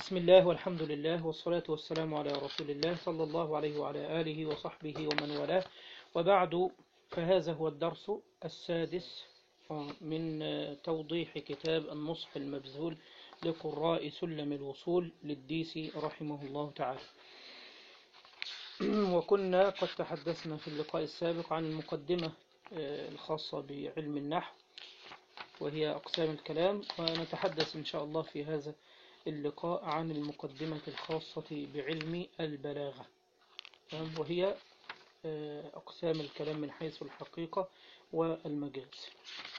بسم الله والحمد لله والصلاة والسلام على رسول الله صلى الله عليه وعلى آله وصحبه ومن والاه وبعد فهذا هو الدرس السادس من توضيح كتاب النصح المبذول لقراء سلم الوصول للديسي رحمه الله تعالى وكنا قد تحدثنا في اللقاء السابق عن المقدمة الخاصة بعلم النحو وهي أقسام الكلام ونتحدث إن شاء الله في هذا اللقاء عن المقدمة الخاصة بعلم البلاغة وهي أقسام الكلام من حيث الحقيقة والمجاز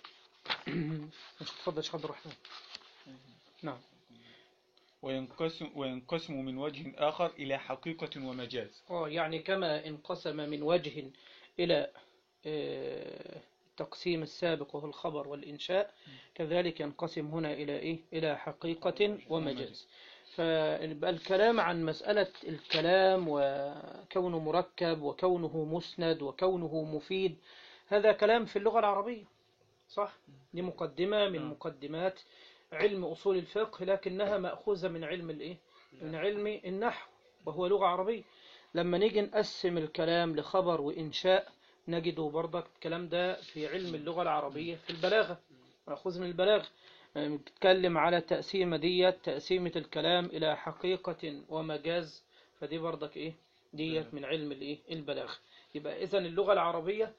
تفضل شيخ عبد الرحمن نعم وينقسم, وينقسم من وجه آخر إلى حقيقة ومجاز آه يعني كما انقسم من وجه إلى التقسيم السابق وهو الخبر والإنشاء كذلك ينقسم هنا إلى إيه؟ إلى حقيقة ومجاز فالكلام عن مسألة الكلام وكونه مركب وكونه مسند وكونه مفيد هذا كلام في اللغة العربية صح؟ دي مقدمة من مقدمات علم أصول الفقه لكنها مأخوذة من علم الإيه؟ من علم النحو وهو لغة عربية لما نيجي نقسم الكلام لخبر وإنشاء نجده برضك الكلام ده في علم اللغة العربية في البلاغة مأخوذ من البلاغة بتتكلم على التقسيمة ديت تقسيمة الكلام إلى حقيقة ومجاز فدي برضك إيه ديت من علم الإيه البلاغة يبقى إذا اللغة العربية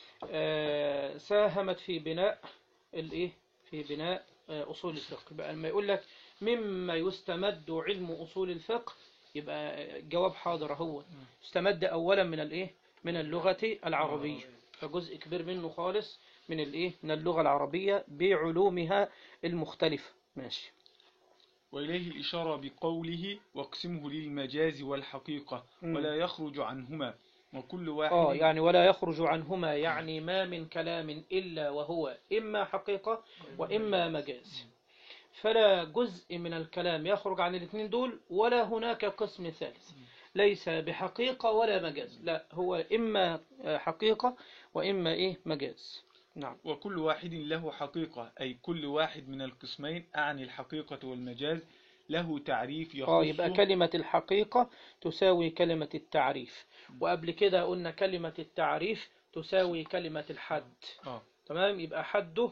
ساهمت في بناء الإيه في بناء أصول الفقه يبقى لما يقول لك مما يستمد علم أصول الفقه يبقى جواب حاضر هو استمد أولا من الإيه من اللغة العربية فجزء كبير منه خالص من الايه من اللغة العربية بعلومها المختلفة ماشي وإليه الإشارة بقوله واقسمه للمجاز والحقيقة مم. ولا يخرج عنهما وكل واحد اه يعني ولا يخرج عنهما يعني ما من كلام إلا وهو إما حقيقة وإما مجاز فلا جزء من الكلام يخرج عن الاثنين دول ولا هناك قسم ثالث ليس بحقيقة ولا مجاز لا هو إما حقيقة وإما إيه مجاز نعم وكل واحد له حقيقة أي كل واحد من القسمين أعني الحقيقة والمجاز له تعريف اه يبقى يخصه كلمة الحقيقة تساوي كلمة التعريف وقبل كده قلنا كلمة التعريف تساوي كلمة الحد آه. تمام يبقى حده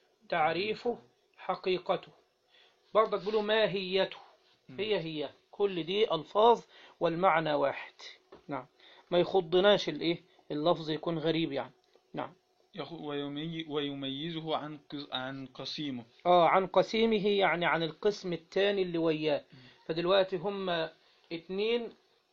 تعريفه حقيقته برضك بيقولوا ماهيته هي هي كل دي ألفاظ والمعنى واحد نعم ما يخضناش الايه اللفظ يكون غريب يعني نعم يخ- ويمي- ويميزه عن قس- عن قسيمه اه عن قسيمه يعني عن القسم الثاني اللي وياه فدلوقتي هما اتنين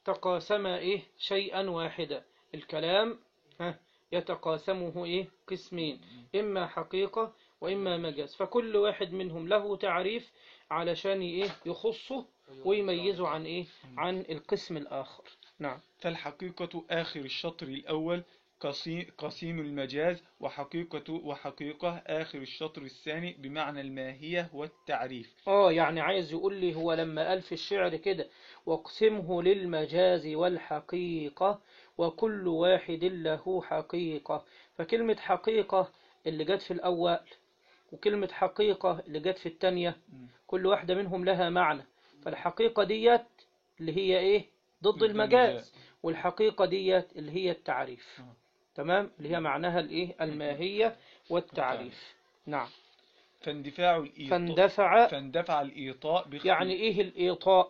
تقاسما ايه شيئا واحدا الكلام ها يتقاسمه ايه قسمين اما حقيقة واما مجاز فكل واحد منهم له تعريف علشان ايه يخصه ويميزه عن ايه عن القسم الاخر نعم فالحقيقة آخر الشطر الأول قسي- قسيم المجاز وحقيقة وحقيقة آخر الشطر الثاني بمعنى الماهية والتعريف اه يعني عايز يقول لي هو لما قال في الشعر كده واقسمه للمجاز والحقيقة وكل واحد له حقيقة فكلمة حقيقة اللي جت في الأول وكلمة حقيقة اللي جت في التانية كل واحدة منهم لها معنى فالحقيقة ديت اللي هي ايه ضد ضد المجاز المجاز. والحقيقة ديت اللي هي التعريف آه. تمام اللي هي معناها الايه الماهية والتعريف نعم فاندفاع الإيطاء فاندفع فاندفع الإيطاء باختلاف يعني ايه الايطاء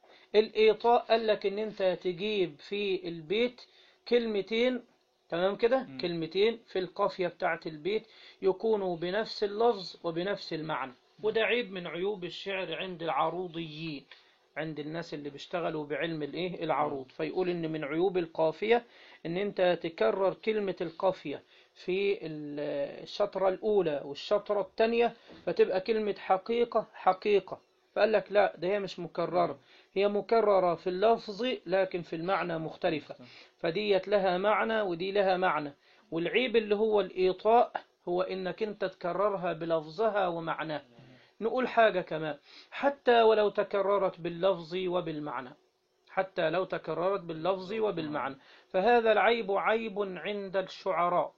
الايطاء قال لك ان انت تجيب في البيت كلمتين تمام كده مم. كلمتين في القافية بتاعت البيت يكونوا بنفس اللفظ وبنفس المعنى وده عيب من عيوب الشعر عند العروضيين عند الناس اللي بيشتغلوا بعلم الايه العروض فيقول ان من عيوب القافية ان انت تكرر كلمة القافية في ال- الشطرة الاولى والشطرة الثانية فتبقى كلمة حقيقة حقيقة فقال لك لا ده هي مش مكررة هي مكررة في اللفظ لكن في المعنى مختلفة فديت لها معنى ودي لها معنى والعيب اللي هو الإيطاء هو إنك أنت تكررها بلفظها ومعناها نقول حاجة كمان حتى ولو تكررت باللفظ وبالمعنى حتى لو تكررت باللفظ وبالمعنى فهذا العيب عيب عند الشعراء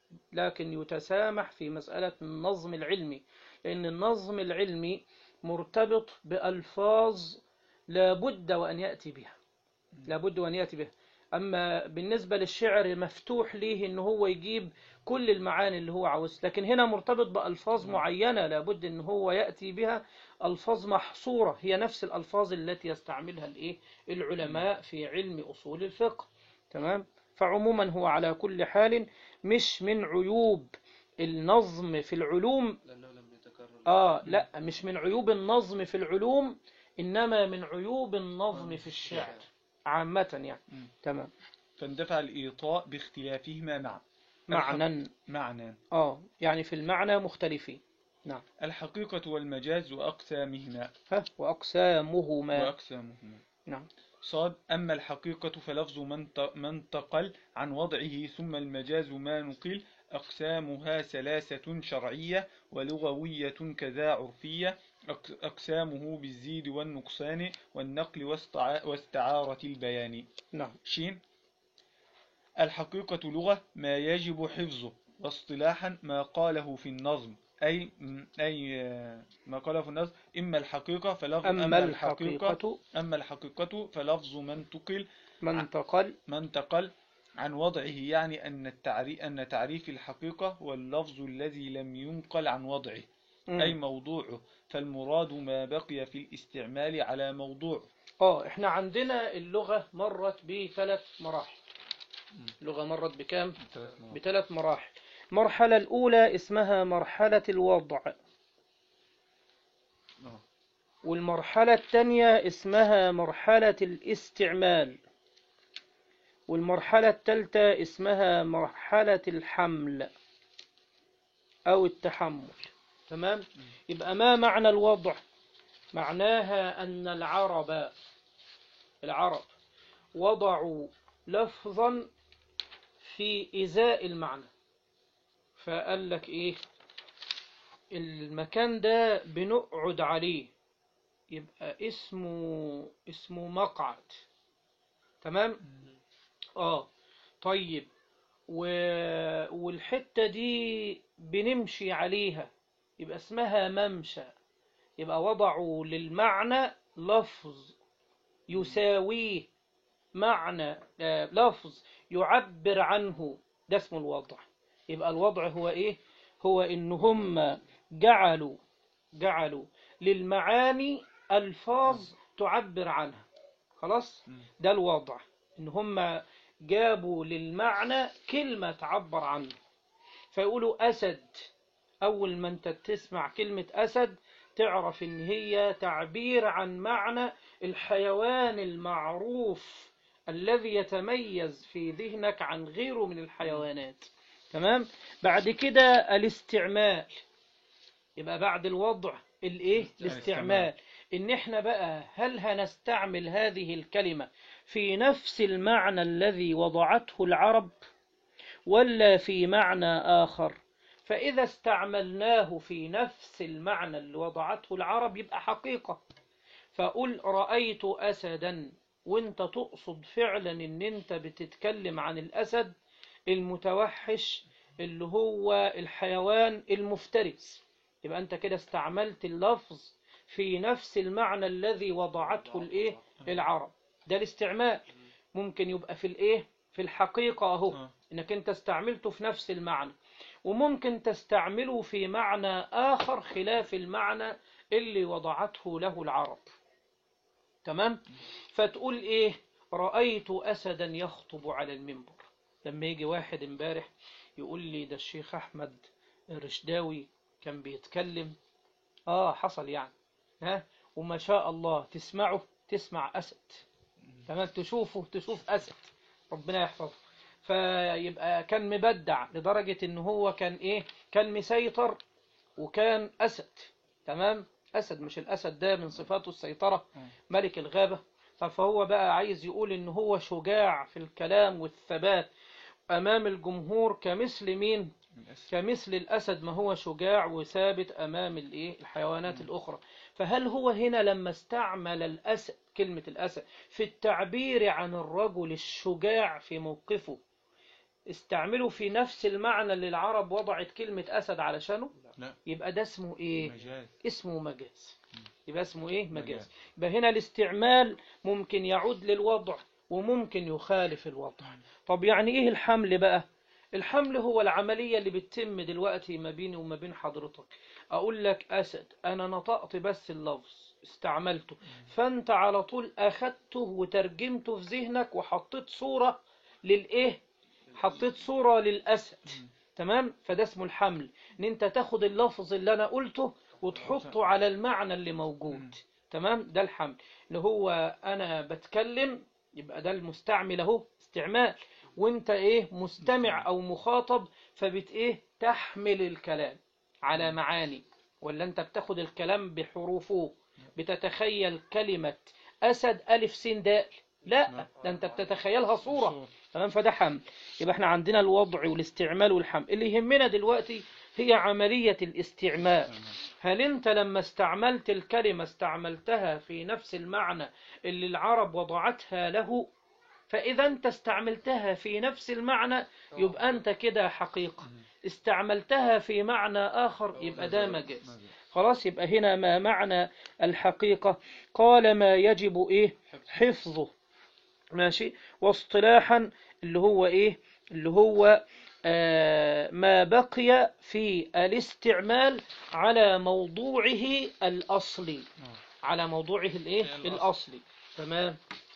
لكن يتسامح في مسألة النظم العلمي لأن النظم العلمي مرتبط بألفاظ لابد وأن يأتي بها لابد وأن يأتي بها أما بالنسبة للشعر مفتوح ليه إن هو يجيب كل المعاني اللي هو عاوز لكن هنا مرتبط بألفاظ معينة لابد إن هو يأتي بها ألفاظ محصورة هي نفس الألفاظ التي يستعملها الإيه العلماء في علم أصول الفقه تمام فعموما هو على كل حال مش من عيوب النظم في العلوم لأنه لم يتكرر آه لا مش من عيوب النظم في العلوم إنما من عيوب النظم في الشعر عامة يعني مم. تمام فاندفع الإيطاء باختلافهما معا معنى معنى آه يعني في المعنى مختلفين نعم الحقيقة والمجاز وأقسامهما ها وأقسامهما وأقسامهما نعم صاد أما الحقيقة فلفظ من ت- من انتقل عن وضعه ثم المجاز ما نقل أقسامها ثلاثة شرعية ولغوية كذا عرفية أق- أقسامه بالزيد والنقصان والنقل واستع- واستعارة البيان نعم شين الحقيقة لغة ما يجب حفظه واصطلاحا ما قاله في النظم أي أي آه، ما قاله في النظم إما الحقيقة فلفظ أما الحقيقة أما الحقيقة فلفظ من تقل من انتقل ما انتقل عن وضعه يعني أن التعريف أن تعريف الحقيقة هو اللفظ الذي لم ينقل عن وضعه أي مم. موضوعه فالمراد ما بقي في الاستعمال على موضوعه اه احنا عندنا اللغة مرت بثلاث مراحل اللغة مرت بكام بثلاث مراحل المرحلة الأولى اسمها مرحلة الوضع آه. والمرحلة الثانية اسمها مرحلة الاستعمال والمرحلة الثالثة اسمها مرحلة الحمل أو التحمل تمام يبقى ما معنى الوضع معناها أن العرب العرب وضعوا لفظا في إزاء المعنى فقال لك إيه المكان ده بنقعد عليه يبقى اسمه اسمه مقعد تمام اه طيب و... والحتة دي بنمشي عليها يبقى اسمها ممشى يبقى وضعوا للمعنى لفظ يساويه معنى آه، لفظ يعبر عنه ده اسمه الوضع يبقى الوضع هو ايه هو ان هم جعلوا جعلوا للمعاني الفاظ تعبر عنها خلاص مم. ده الوضع ان هم جابوا للمعنى كلمة تعبر عنه فيقولوا أسد أول ما أنت تسمع كلمة أسد تعرف إن هي تعبير عن معنى الحيوان المعروف الذي يتميز في ذهنك عن غيره من الحيوانات تمام بعد كده الاستعمال يبقى بعد الوضع الايه الاستعمال ان احنا بقى هل هنستعمل هذه الكلمة في نفس المعنى الذي وضعته العرب ولا في معنى آخر فإذا استعملناه في نفس المعنى اللي وضعته العرب يبقى حقيقة فقل رأيت أسدا وانت تقصد فعلا ان انت بتتكلم عن الأسد المتوحش اللي هو الحيوان المفترس يبقى انت كده استعملت اللفظ في نفس المعنى الذي وضعته الايه العرب ده الاستعمال ممكن يبقى في الايه في الحقيقة اهو آه. انك انت استعملته في نفس المعنى وممكن تستعمله في معنى آخر خلاف المعنى اللي وضعته له العرب تمام فتقول ايه رأيت أسدا يخطب على المنبر لما يجي واحد امبارح يقول لي ده الشيخ أحمد الرشداوي كان بيتكلم اه حصل يعني ها وما شاء الله تسمعه تسمع أسد تمام تشوفه تشوف أسد ربنا يحفظه فيبقى كان مبدع لدرجة ان هو كان ايه كان مسيطر وكان أسد تمام أسد مش الأسد ده من صفاته السيطرة ملك الغابة طب فهو بقى عايز يقول ان هو شجاع في الكلام والثبات أمام الجمهور كمثل مين للأسف. كمثل الأسد ما هو شجاع وثابت أمام الإيه الحيوانات الأخرى فهل هو هنا لما استعمل الأسد كلمة الأسد في التعبير عن الرجل الشجاع في موقفه استعمله في نفس المعنى اللي العرب وضعت كلمة أسد علشانه لا يبقى ده اسمه إيه مجاز اسمه مجاز يبقى اسمه ايه مجاز مجاز. يبقى هنا الاستعمال ممكن يعود للوضع وممكن يخالف الوضع طب يعني ايه الحمل بقى الحمل هو العملية اللي بتتم دلوقتي ما بيني وما بين حضرتك اقول لك اسد انا نطقت بس اللفظ استعملته فانت على طول اخدته وترجمته في ذهنك وحطيت صورة للايه حطيت صورة للاسد تمام فده اسمه الحمل ان انت تاخد اللفظ اللي انا قلته وتحطه على المعنى اللي موجود تمام ده الحمل اللي هو انا بتكلم يبقى ده المستعمل اهو استعمال وانت ايه مستمع او مخاطب فبت ايه تحمل الكلام على معاني ولا انت بتاخد الكلام بحروفه بتتخيل كلمة اسد الف س دال لا ده انت بتتخيلها صورة تمام فده حمل يبقى احنا عندنا الوضع والاستعمال والحمل اللي يهمنا دلوقتي هي عملية الاستعمال هل انت لما استعملت الكلمة استعملتها في نفس المعنى اللي العرب وضعتها له فإذا انت استعملتها في نفس المعنى يبقى انت كده حقيقة استعملتها في معنى آخر يبقى ده مجاز خلاص يبقى هنا ما معنى الحقيقة قال ما يجب ايه حفظه ماشي واصطلاحا اللي هو ايه اللي هو آه ما بقي في الاستعمال على موضوعه الأصلي على موضوعه الايه الأصلي. الأصلي تمام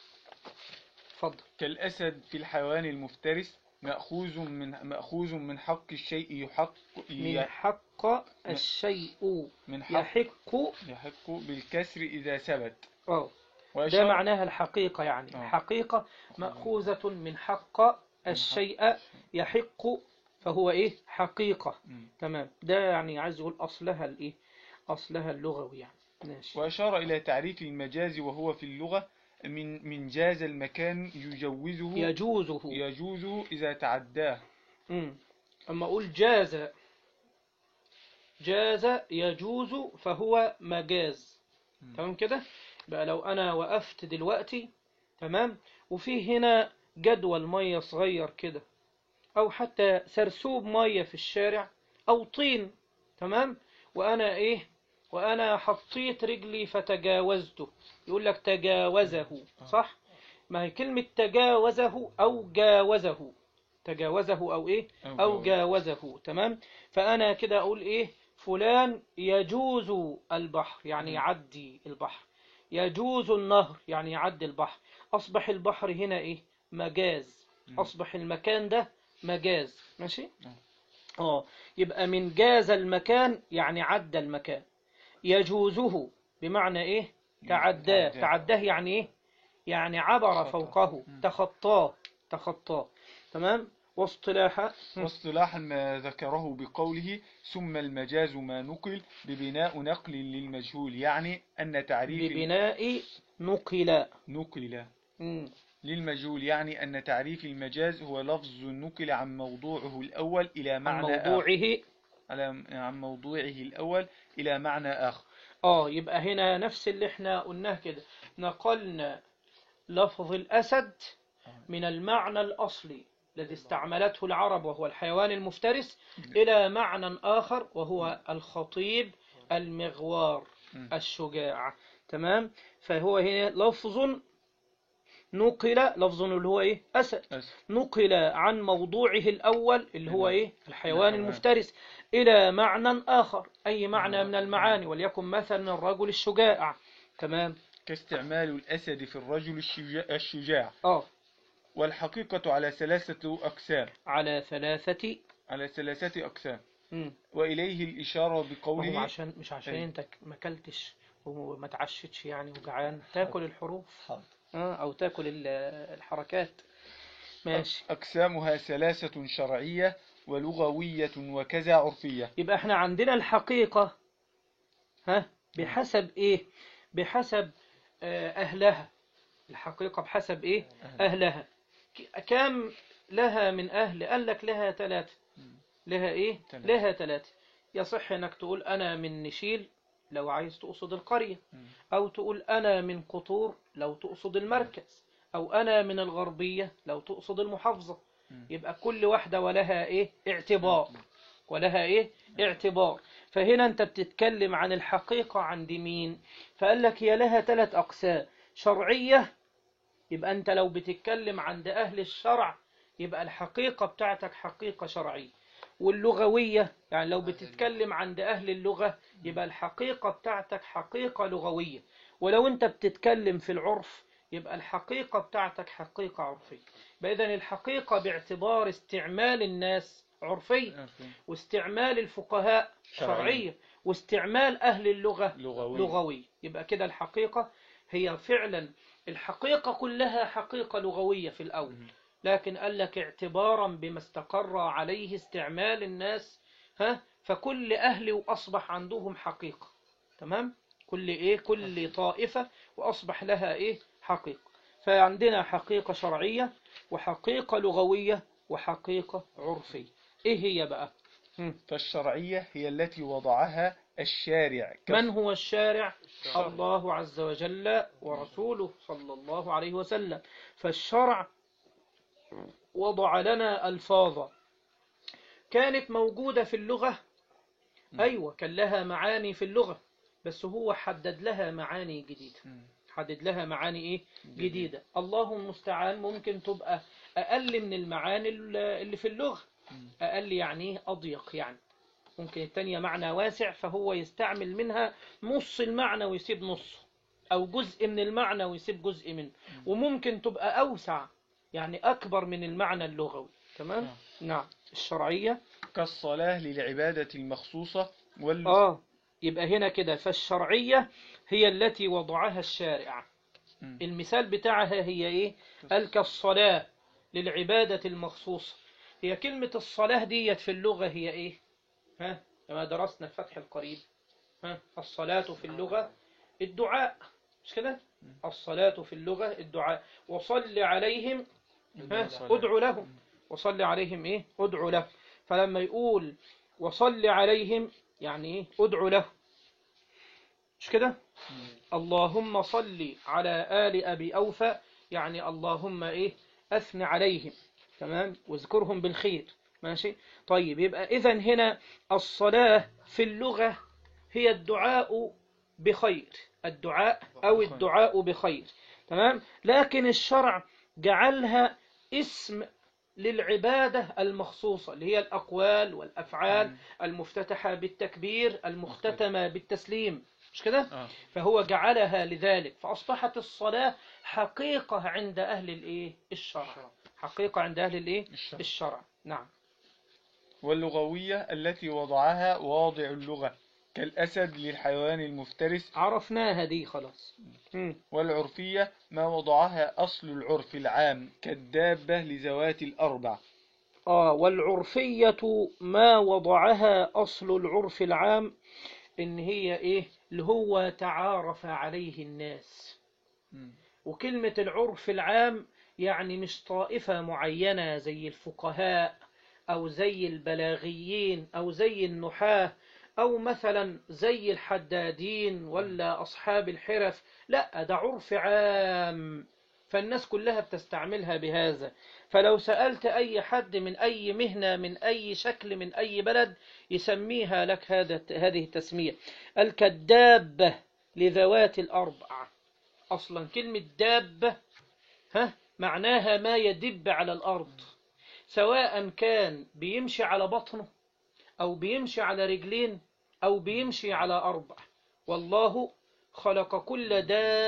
اتفضل كالأسد في الحيوان المفترس مأخوذ من مأخوذ من حق الشيء يحق من حق الشيء من حق يحق يحق بالكسر إذا ثبت اه ده وأشار- معناها الحقيقة يعني آه. الحقيقة مأخوذة من حق الشيء يحق فهو ايه حقيقة مم. تمام ده يعني عايز يقول أصلها الايه أصلها اللغوي يعني ماشي وأشار إلى تعريف المجاز وهو في اللغة من من جاز المكان يجوزه يجوزه يجوز إذا تعداه مم. أما أقول جاز جاز يجوز فهو مجاز مم. تمام كده بقى لو أنا وقفت دلوقتي تمام وفي هنا جدول مية صغير كده أو حتى سرسوب مية في الشارع أو طين تمام وأنا إيه وأنا حطيت رجلي فتجاوزته يقول لك تجاوزه صح ما هي كلمة تجاوزه أو جاوزه تجاوزه أو إيه أو جاوزه تمام فأنا كده أقول إيه فلان يجوز البحر يعني مم. يعدي البحر يجوز النهر يعني يعدي البحر أصبح البحر هنا إيه مجاز مم. أصبح المكان ده مجاز ماشي نعم. اه يبقى من جاز المكان يعني عدى المكان يجوزه بمعنى ايه تعداه تعداه. تعداه يعني ايه يعني عبر خطأ. فوقه مم. تخطاه تخطاه تمام واصطلاحا واصطلاحا ما ذكره بقوله ثم المجاز ما نقل ببناء نقل للمجهول يعني أن تعريف ببناء نقل نقل مم. للمجهول يعني أن تعريف المجاز هو لفظ نقل عن موضوعه الأول إلى عن معنى آخر موضوعه على عن موضوعه الأول إلى معنى آخر اه يبقى هنا نفس اللي احنا قلناه كده نقلنا لفظ الأسد من المعنى الأصلي الذي استعملته العرب وهو الحيوان المفترس إلى معنى آخر وهو الخطيب المغوار مم. الشجاع تمام فهو هنا لفظ نقل لفظ اللي هو ايه أسد أسف. نقل عن موضوعه الأول اللي هو نعم. إيه الحيوان الحيوان. المفترس إلى معنى آخر أي معنى من المعاني وليكن مثلا الرجل الشجاع تمام كاستعمال الأسد في الرجل الشجاع, الشجاع آه والحقيقة على ثلاثة أقسام على ثلاثة على ثلاثة أقسام مم. وإليه الإشارة وهو بقوله عشان مش عشان أي. انت ما اكلتش وما تعشتش يعني وجعان تاكل الحروف حاضر. آه او تاكل ال- الحركات ماشي أقسامها ثلاثة شرعية ولغوية وكذا عرفية يبقى احنا عندنا الحقيقة ها بحسب ايه بحسب آه، اهلها الحقيقة بحسب ايه اهلها ك- كم لها من اهل قال لك لها ثلاثة لها ايه تلاتة. لها ثلاثة يصح انك تقول انا من نشيل لو عايز تقصد القرية أو تقول أنا من قطور لو تقصد المركز أو أنا من الغربية لو تقصد المحافظة مم. يبقى كل واحدة ولها إيه اعتبار ولها إيه اعتبار فهنا انت بتتكلم عن الحقيقة عند مين فقال لك هي لها ثلاث أقسام شرعية يبقى انت لو بتتكلم عند أهل الشرع يبقى الحقيقة بتاعتك حقيقة شرعية واللغوية يعني لو بتتكلم عند أهل اللغة يبقى الحقيقة بتاعتك حقيقة لغوية ولو انت بتتكلم في العرف يبقى الحقيقة بتاعتك حقيقة عرفية إذن الحقيقة باعتبار استعمال الناس عرفية واستعمال الفقهاء شرعية. شرعية واستعمال أهل اللغة لغوي لغوي يبقى كده الحقيقة هي فعلا الحقيقة كلها حقيقة لغوية في الأول مم. لكن قال لك اعتبارا بما استقر عليه استعمال الناس ها فكل أهل وأصبح عندهم حقيقة تمام كل إيه كل طائفة وأصبح لها إيه حقيقة فعندنا حقيقة شرعية وحقيقة لغوية وحقيقة عرفية إيه هي بقى هم. فالشرعية هي التي وضعها الشارع كف- من هو الشارع الله عز وجل ورسوله صلى الله عليه وسلم فالشرع وضع لنا ألفاظا كانت موجودة في اللغة أيوة كان لها معاني في اللغة بس هو حدد لها معاني جديدة مم. حدد لها معاني إيه جديدة الله المستعان ممكن تبقى أقل من المعاني اللي في اللغة مم. أقل يعني إيه أضيق يعني ممكن التانية معنى واسع فهو يستعمل منها نص المعنى ويسيب نصه أو جزء من المعنى ويسيب جزء منه وممكن تبقى أوسع يعني أكبر من المعنى اللغوي تمام؟ نعم. نعم الشرعية كالصلاة للعبادة المخصوصة وال... آه يبقى هنا كده فالشرعية هي التي وضعها الشارع مم. المثال بتاعها هي إيه؟ قال كالصلاة للعبادة المخصوصة هي كلمة الصلاة ديت في اللغة هي إيه؟ ها؟ كما درسنا في فتح القريب ها؟ الصلاة في اللغة الدعاء مش كده؟ الصلاة في اللغة الدعاء وصل عليهم ها؟ الصلاة. ادعو لهم وصل عليهم إيه؟ ادعو لهم فلما يقول وصل عليهم يعني إيه؟ ادعو لهم مش كده؟ اللهم صل على آل أبي أوفى يعني اللهم إيه أثنى عليهم تمام واذكرهم بالخير ماشي طيب يبقى إذا هنا الصلاة في اللغة هي الدعاء بخير الدعاء أو الدعاء بخير تمام لكن الشرع جعلها اسم للعبادة المخصوصة اللي هي الأقوال والأفعال المفتتحة بالتكبير المختتمة بالتسليم مش كده؟ آه. فهو جعلها لذلك فأصبحت الصلاة حقيقة عند أهل الإيه؟ الشرع حقيقة عند أهل الإيه؟ الشرع. الشرع نعم واللغوية التي وضعها واضع اللغة كالأسد للحيوان المفترس عرفناها دي خلاص مم. والعرفية ما وضعها أصل العرف العام كالدابة لذوات الأربع آه والعرفية ما وضعها أصل العرف العام إن هي إيه اللي هو تعارف عليه الناس مم. وكلمة العرف العام يعني مش طائفة معينة زي الفقهاء أو زي البلاغيين أو زي النحاة أو مثلا زي الحدادين ولا أصحاب الحرف لا ده عرف عام فالناس كلها بتستعملها بهذا فلو سألت أي حد من أي مهنة من أي شكل من أي بلد يسميها لك هذا هذه التسمية الكدابة لذوات الأربع أصلا كلمة دابة ها معناها ما يدب على الأرض سواء كان بيمشي على بطنه أو بيمشي على رجلين أو بيمشي على أربع والله خلق كل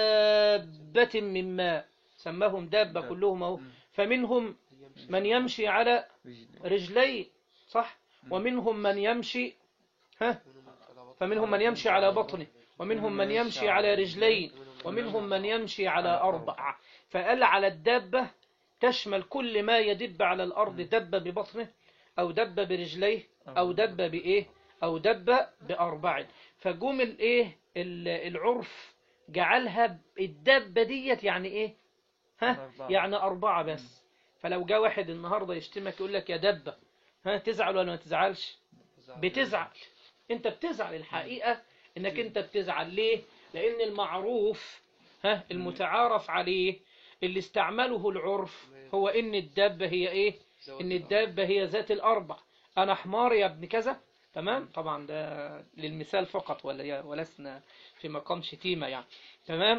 دابة من ماء سماهم دابة كلهم أهو فمنهم من يمشي على رجلين صح ومنهم من يمشي ها فمنهم من يمشي على بطنه ومنهم من يمشي على رجلين ومنهم من يمشي على أربع فقال على الدابة تشمل كل ما يدب على الأرض دب ببطنه أو دب برجليه أو دب بإيه أو دب بأربع فجم الإيه ال- العرف جعلها الدبة ديت يعني إيه ها أربعة. يعني أربعة بس فلو جاء واحد النهاردة يشتمك يقول لك يا دبة ها تزعل ولا ما تزعلش بتزعل انت بتزعل الحقيقة انك انت بتزعل ليه لان المعروف ها المتعارف عليه اللي استعمله العرف هو ان الدابة هي ايه ان الدابة هي ذات الاربع انا حمار يا ابن كذا تمام طبعا ده للمثال فقط ولا ولسنا في مقام شتيمة يعني تمام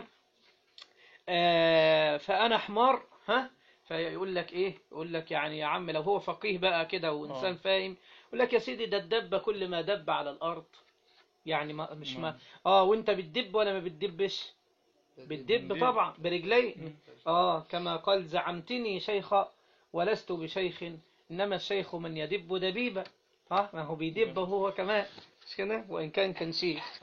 آه فأنا حمار ها فيقول لك ايه يقول لك يعني يا عم لو هو فقيه بقى كده وانسان آه. فاهم يقول لك يا سيدي ده الدبة كل ما دب على الارض يعني ما مش ما نعم. اه وانت بتدب ولا ما بتدبش بتدب بتدب. طبعا برجلين اه كما قال زعمتني شيخا ولست بشيخ انما الشيخ من يدب دبيبا اه ما هو بيدب هو كمان مش كده وان كان كان شيخ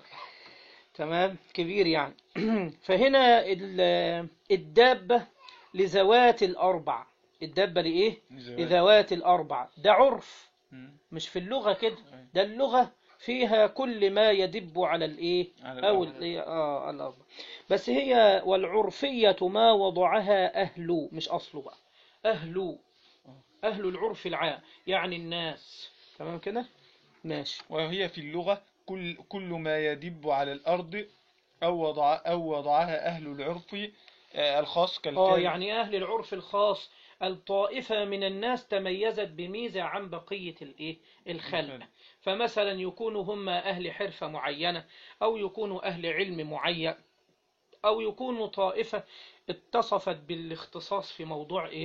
تمام كبير يعني فهنا ال- الدابة لذوات الأربع الدابة لإيه؟ لذوات الأربع ده عرف مم. مش في اللغة كده أي. ده اللغة فيها كل ما يدب على الإيه؟ على أو الأرض. الإيه؟ آه الأرض بس هي والعرفية ما وضعها أهل مش أصله بقى أهل أهل العرف العام يعني الناس تمام كده؟ ماشي وهي في اللغة كل كل ما يدب على الأرض أو وضع أو وضعها أهل العرف آه، الخاص اه كالكلب يعني أهل العرف الخاص الطائفة من الناس تميزت بميزة عن بقية الإيه الخلق الخلق. فمثلا يكونوا هم أهل حرفة معينة أو يكونوا أهل علم معين أو يكونوا طائفة اتصفت بالاختصاص في موضوع إيه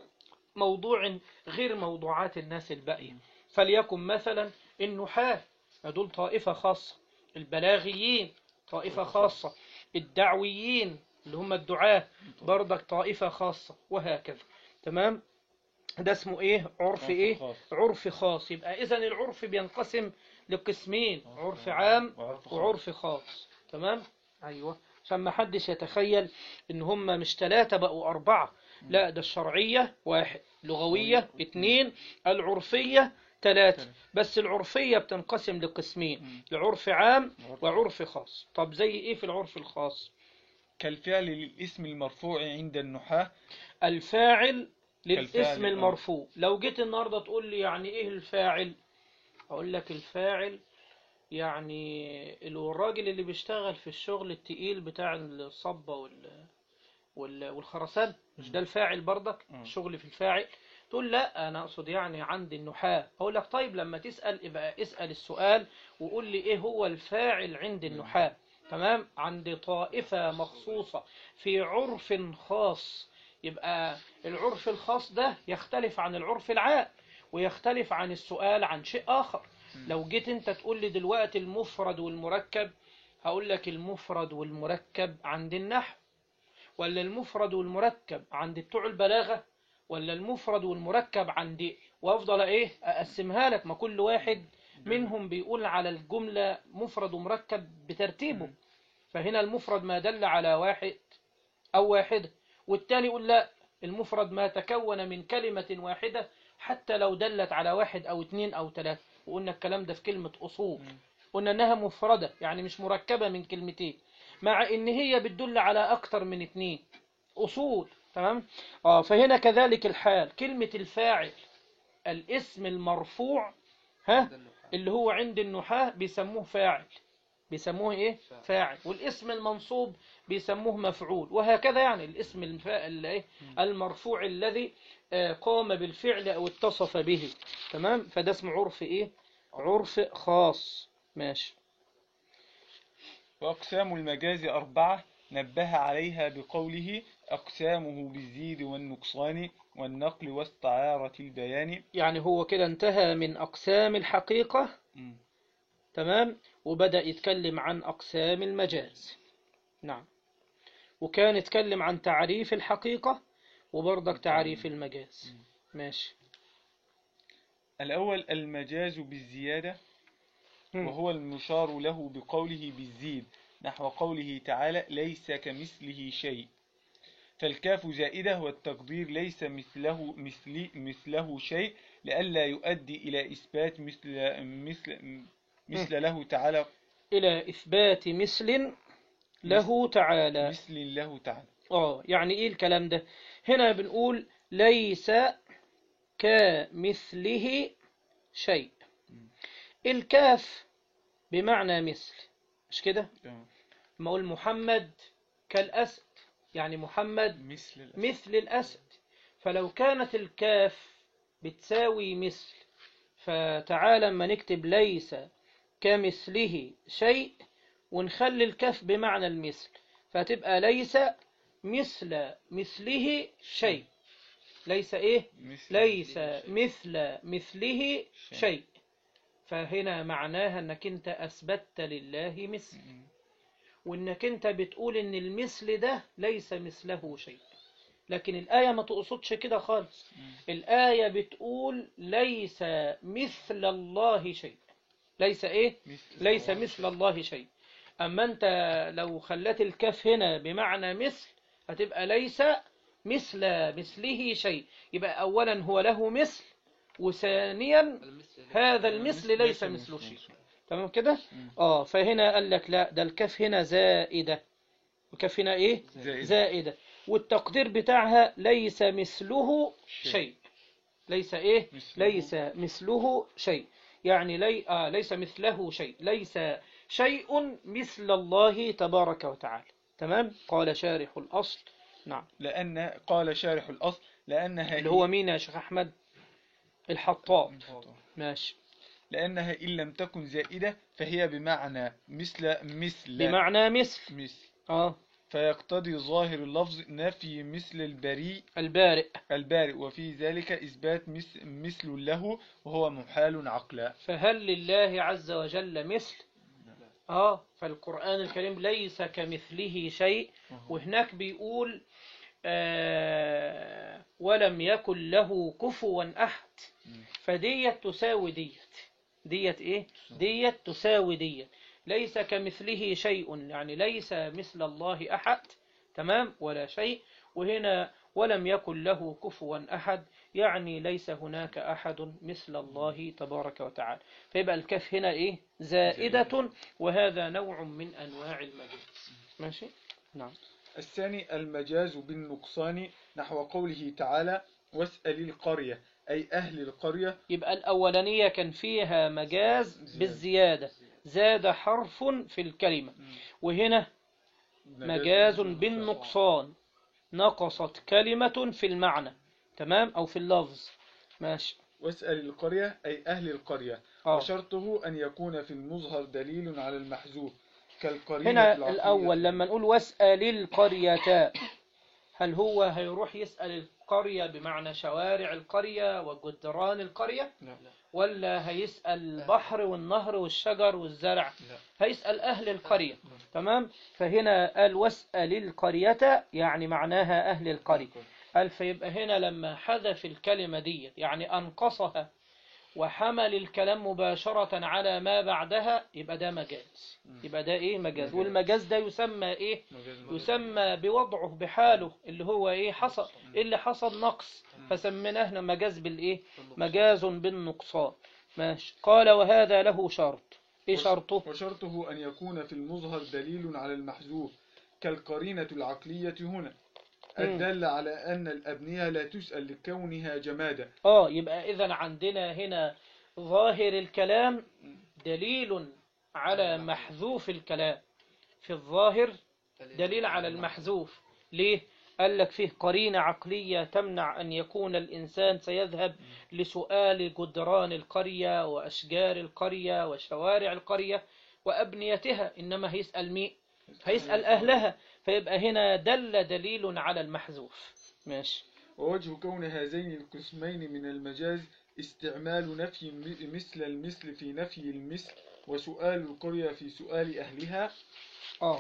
موضوع غير موضوعات الناس الباقية فليكن مثلا النحاة دول طائفة خاصة البلاغيين طائفة خاصة الدعويين اللي هم الدعاة برضك طائفة خاصة وهكذا تمام ده اسمه ايه عرف ايه خاص. عرف خاص يبقى اذا العرف بينقسم لقسمين عرف عام وعرف خاص. وعرف خاص تمام ايوه عشان ما حدش يتخيل ان هم مش ثلاثة بقوا أربعة لا ده الشرعية واحد لغوية اثنين العرفية ثلاثة بس العرفية بتنقسم لقسمين لعرف عام وعرف خاص طب زي ايه في العرف الخاص كالفعل للاسم المرفوع عند النحاة الفاعل للاسم الفاعل، آه. المرفوع لو جيت النهارده تقول لي يعني ايه الفاعل اقول لك الفاعل يعني الراجل اللي بيشتغل في الشغل التقيل بتاع الصبة وال وال- والخرسان مش ده الفاعل برضك آه. الشغل في الفاعل تقول لا انا اقصد يعني عندي النحاة اقول لك طيب لما تسأل يبقى اسأل السؤال وقول لي ايه هو الفاعل عند النحاة تمام عند طائفة مخصوصة في عرف خاص يبقى العرف الخاص ده يختلف عن العرف العام ويختلف عن السؤال عن شيء آخر لو جيت انت تقول لي دلوقتي المفرد والمركب هقول لك المفرد والمركب عند النحو ولا المفرد والمركب عند بتوع البلاغة ولا المفرد والمركب عندي وافضل ايه اقسمها لك ما كل واحد منهم بيقول على الجملة مفرد ومركب بترتيبه فهنا المفرد ما دل على واحد أو واحدة والتاني يقول لا المفرد ما تكون من كلمة واحدة حتى لو دلت على واحد أو اتنين أو تلاتة وقلنا الكلام ده في كلمة أصول قلنا إنها مفردة يعني مش مركبة من كلمتين مع إن هي بتدل على أكتر من اتنين أصول تمام آه فهنا كذلك الحال كلمة الفاعل الاسم المرفوع ها اللي هو عند النحاة بيسموه فاعل بيسموه ايه فاعل والاسم المنصوب بيسموه مفعول وهكذا يعني الاسم الفا... ال- إيه؟ المرفوع الذي آه، قام بالفعل او اتصف به تمام فده اسمه عرف ايه عرف خاص ماشي وأقسام المجاز أربعة نبه عليها بقوله أقسامه بالزيد والنقصان والنقل واستعارة البيان يعني هو كده انتهى من اقسام الحقيقة مم. تمام وبدأ يتكلم عن أقسام المجاز نعم وكان يتكلم عن تعريف الحقيقة وبرضك تعريف المجاز ماشي الأول المجاز بالزيادة مم. وهو المشار له بقوله بالزيد نحو قوله تعالى ليس كمثله شيء فالكاف زائدة والتقدير ليس مثله مثل مثله شيء لئلا يؤدي إلى إثبات مثل مثل مثل له تعالى إلى إثبات مثل له تعالى مثل له تعالى آه يعني إيه الكلام ده هنا بنقول ليس كمثله شيء الكاف بمعنى مثل مش كده تمام. ما أقول محمد كالأسد يعني محمد مثل الأسد. مثل الأسد فلو كانت الكاف بتساوي مثل فتعالى اما نكتب ليس كمثله شيء ونخلي الكف بمعنى المثل فتبقى ليس مثل مثله شيء ليس ايه مثل ليس مثل مثله شيء فهنا معناها انك انت اثبتت لله مثل مم. وانك انت بتقول ان المثل ده ليس مثله شيء لكن الآية ما تقصدش كده خالص الآية بتقول ليس مثل الله شيء ليس ايه مثل ليس الله. مثل الله شيء أما أنت لو خلت الكف هنا بمعنى مثل هتبقى ليس مثل مثله شيء يبقى أولا هو له مثل وثانيا هذا المثل ليس مثله شيء تمام كده مم. اه فهنا قال لك لا ده الكف هنا زائدة الكف هنا ايه زائد. زائدة والتقدير بتاعها ليس مثله شيء. شيء ليس ايه مثله. ليس مثله شيء يعني لي آه ليس مثله شيء ليس شيء مثل الله تبارك وتعالى تمام قال شارح الأصل نعم لأن قال شارح الأصل لأنها اللي هو مين يا شيخ أحمد الحطاب هي- ماشي لأنها إن لم تكن زائدة فهي بمعنى مثل مثل بمعنى مثل مثل اه فيقتضي ظاهر اللفظ نفي مثل البريء البارئ البارئ وفي ذلك إثبات مثل, مثل له وهو محال عقلا فهل لله عز وجل مثل اه فالقرآن الكريم ليس كمثله شيء وهناك بيقول آه ولم يكن له كفوا أحد فديت تساوي ديت ديت ايه ديت تساوي ديت ليس كمثله شيء يعني ليس مثل الله أحد تمام ولا شيء وهنا ولم يكن له كفوا أحد يعني ليس هناك أحد مثل الله تبارك وتعالى فيبقى الكف هنا إيه زائدة وهذا نوع من أنواع المجاز ماشي نعم الثاني المجاز بالنقصان نحو قوله تعالى واسأل القرية أي أهل القرية يبقى الأولانية كان فيها مجاز بالزيادة زاد حرف في الكلمة وهنا مجاز بالنقصان نقصت كلمة في المعنى تمام أو في اللفظ ماشي واسأل القرية أي أهل القرية آه. وشرطه أن يكون في المظهر دليل على المحذوف كالقرينة هنا العقلية. الأول لما نقول واسأل القرية هل هو هيروح يسأل القرية بمعنى شوارع القرية وجدران القرية لا. ولا هيسأل البحر والنهر والشجر والزرع هيسأل أهل القرية تمام فهنا قال واسأل القرية يعني معناها أهل القرية قال فيبقى هنا لما حذف الكلمة دي يعني أنقصها وحمل الكلام مباشرة على ما بعدها يبقى ده مجاز يبقى ده إيه مجاز مجاز. والمجاز ده يسمى إيه مجاز يسمى بوضعه بحاله اللي هو إيه حصل إيه اللي حصل نقص فسميناه هنا مجاز بالإيه مجاز بالنقصان ماشي قال وهذا له شرط إيه شرطه وشرطه أن يكون في المظهر دليل على المحذوف كالقرينة العقلية هنا الدالة على أن الأبنية لا تسأل لكونها جمادا اه يبقى اذا عندنا هنا ظاهر الكلام دليل على محذوف الكلام في الظاهر دليل على المحذوف ليه قال لك فيه قرينة عقلية تمنع أن يكون الإنسان سيذهب لسؤال جدران القرية وأشجار القرية وشوارع القرية وأبنيتها إنما هيسأل مين هيسأل أهلها فيبقى هنا دل دليل على المحذوف ماشي ووجه كون هذين القسمين من المجاز استعمال نفي م- مثل المثل في نفي المثل وسؤال القرية في سؤال أهلها اه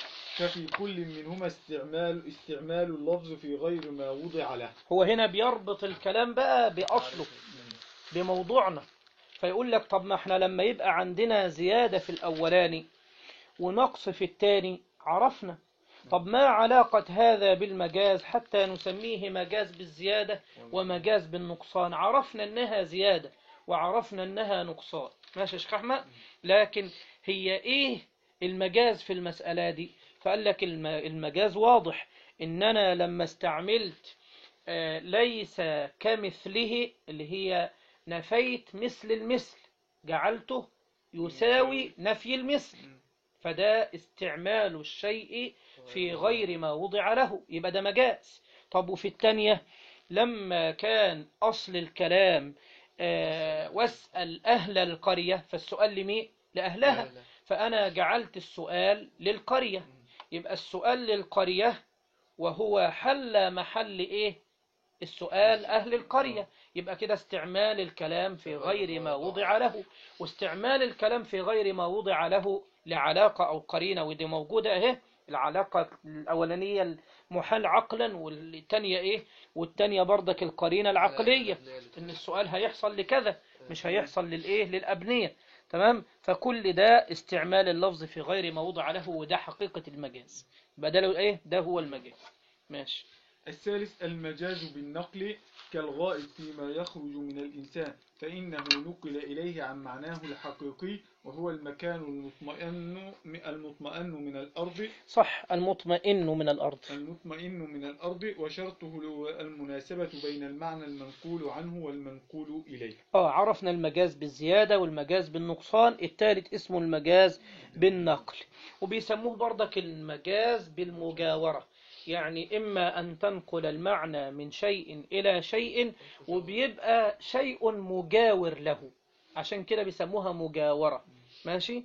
ففي كل منهما استعمال استعمال اللفظ في غير ما وضع له هو هنا بيربط الكلام بقى بأصله بموضوعنا فيقول لك طب ما احنا لما يبقى عندنا زيادة في الأولاني ونقص في الثاني عرفنا طب ما علاقة هذا بالمجاز حتى نسميه مجاز بالزيادة ومجاز بالنقصان عرفنا انها زيادة وعرفنا انها نقصان ماشي يا شيخ احمد لكن هي ايه المجاز في المسألة دي فقال لك الم- المجاز واضح ان انا لما استعملت آه، ليس كمثله اللي هي نفيت مثل المثل جعلته يساوي نفي المثل فده استعمال الشيء في غير ما وضع له يبقى ده مجاز طب وفي الثانية لما كان أصل الكلام آه، واسأل أهل القرية فالسؤال لمين لأهلها لا، لا. فأنا جعلت السؤال للقرية يبقى السؤال للقرية وهو حل محل إيه السؤال أهل القرية يبقى كده استعمال الكلام في غير ما وضع له واستعمال الكلام في غير ما وضع له لعلاقة أو قرينة ودي موجودة أهي العلاقة الأولانية المحال عقلا والتانية إيه والتانية برضك القرينة العقلية إن السؤال هيحصل لكذا مش هيحصل للإيه للأبنية تمام فكل ده استعمال اللفظ في غير ما وضع له وده حقيقة المجاز يبقى ده لو إيه ده هو المجاز ماشي الثالث المجاز بالنقل كالغائب فيما يخرج من الإنسان فإنه نقل إليه عن معناه الحقيقي وهو المكان المطمئن المطمئن من الأرض صح المطمئن من الأرض المطمئن من الأرض وشرطه المناسبة بين المعنى المنقول عنه والمنقول إليه اه عرفنا المجاز بالزيادة والمجاز بالنقصان الثالث اسمه المجاز بالنقل وبيسموه برضك المجاز بالمجاورة يعني إما أن تنقل المعنى من شيء إلى شيء وبيبقى شيء مجاور له عشان كده بيسموها مجاورة ماشي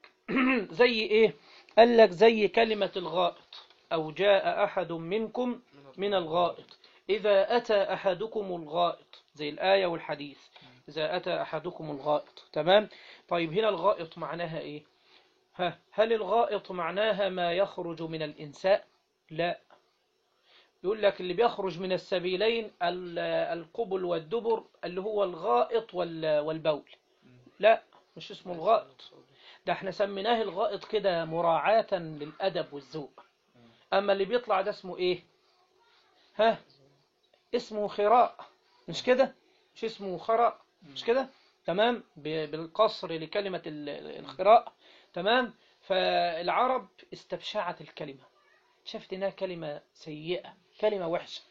زي إيه قال لك زي كلمة الغائط أو جاء أحد منكم من الغائط إذا أتى أحدكم الغائط زي الآية والحديث إذا أتى أحدكم الغائط تمام طيب هنا الغائط معناها إيه ها هل الغائط معناها ما يخرج من الإنساء لا يقول لك اللي بيخرج من السبيلين ال- القبل والدبر اللي هو الغائط وال- والبول لا مش اسمه الغائط ده احنا سميناه الغائط كده مراعاة للأدب والذوق أما اللي بيطلع ده اسمه إيه ها اسمه خراء مش كده مش اسمه خراء مش كده تمام ب- بالقصر لكلمة ال- الخراء تمام فالعرب استبشعت الكلمة شفت انها كلمة سيئة كلمة وحشة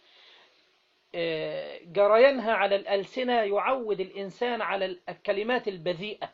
آه، جريانها على الألسنة يعود الإنسان على الكلمات البذيئة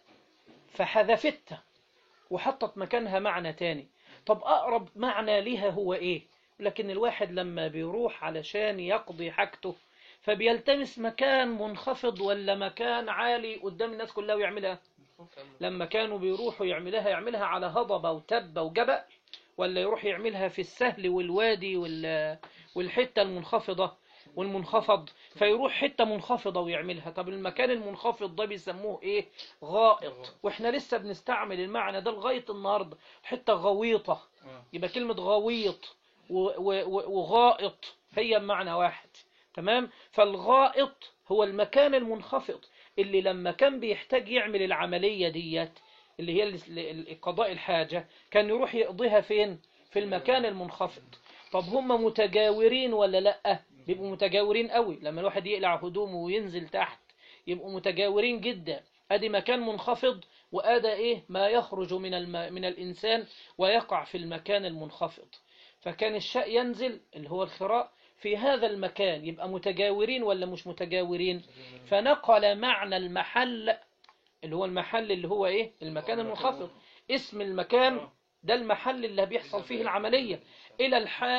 فحذفتها وحطت مكانها معنى تاني طب أقرب معنى لها هو إيه لكن الواحد لما بيروح علشان يقضي حاجته فبيلتمس مكان منخفض ولا مكان عالي قدام الناس كلها ويعملها لما كانوا بيروحوا يعملها يعملها على هضبة وتبة وجبل ولا يروح يعملها في السهل والوادي وال- والحتة المنخفضة والمنخفض فيروح حتة منخفضة ويعملها طب المكان المنخفض ده بيسموه ايه غائط واحنا لسه بنستعمل المعنى ده لغاية النهاردة حتة غويطة آه. يبقى كلمة غويط و- و- و- وغائط هي بمعنى واحد تمام فالغائط هو المكان المنخفض اللي لما كان بيحتاج يعمل العملية ديت اللي هي ال- ال- قضاء الحاجة كان يروح يقضيها فين في المكان المنخفض طب هم متجاورين ولا لأ بيبقوا متجاورين قوي لما الواحد يقلع هدومه وينزل تحت يبقوا متجاورين جدا ادي مكان منخفض وادى ايه ما يخرج من الم... من الانسان ويقع في المكان المنخفض فكان الشاء ينزل اللي هو الخراء في هذا المكان يبقى متجاورين ولا مش متجاورين فنقل معنى المحل اللي هو المحل اللي هو ايه المكان المنخفض اسم المكان ده المحل اللي بيحصل فيه العملية إلى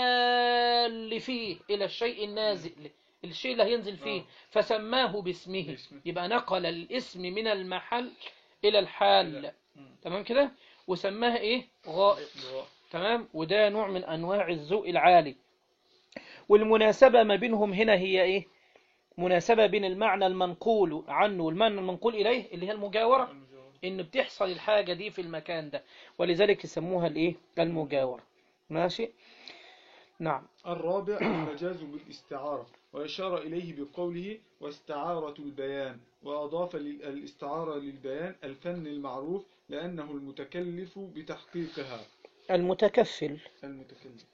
الحال فيه إلى الشيء النازل الشيء اللي هينزل فيه فسماه باسمه باسمه. يبقى نقل الاسم من المحل إلى الحال تمام كده وسماها إيه غائط تمام وده نوع من أنواع الذوق العالي والمناسبة ما بينهم هنا هي إيه مناسبة بين المعنى المنقول عنه والمعنى المنقول إليه اللي هي المجاورة إن بتحصل الحاجة دي في المكان ده ولذلك يسموها الإيه المجاورة ماشي نعم الرابع المجاز بالاستعارة وأشار إليه بقوله واستعارة البيان وأضاف لل- الاستعارة للبيان الفن المعروف لأنه المتكلف بتحقيقها المتكفل المتكلف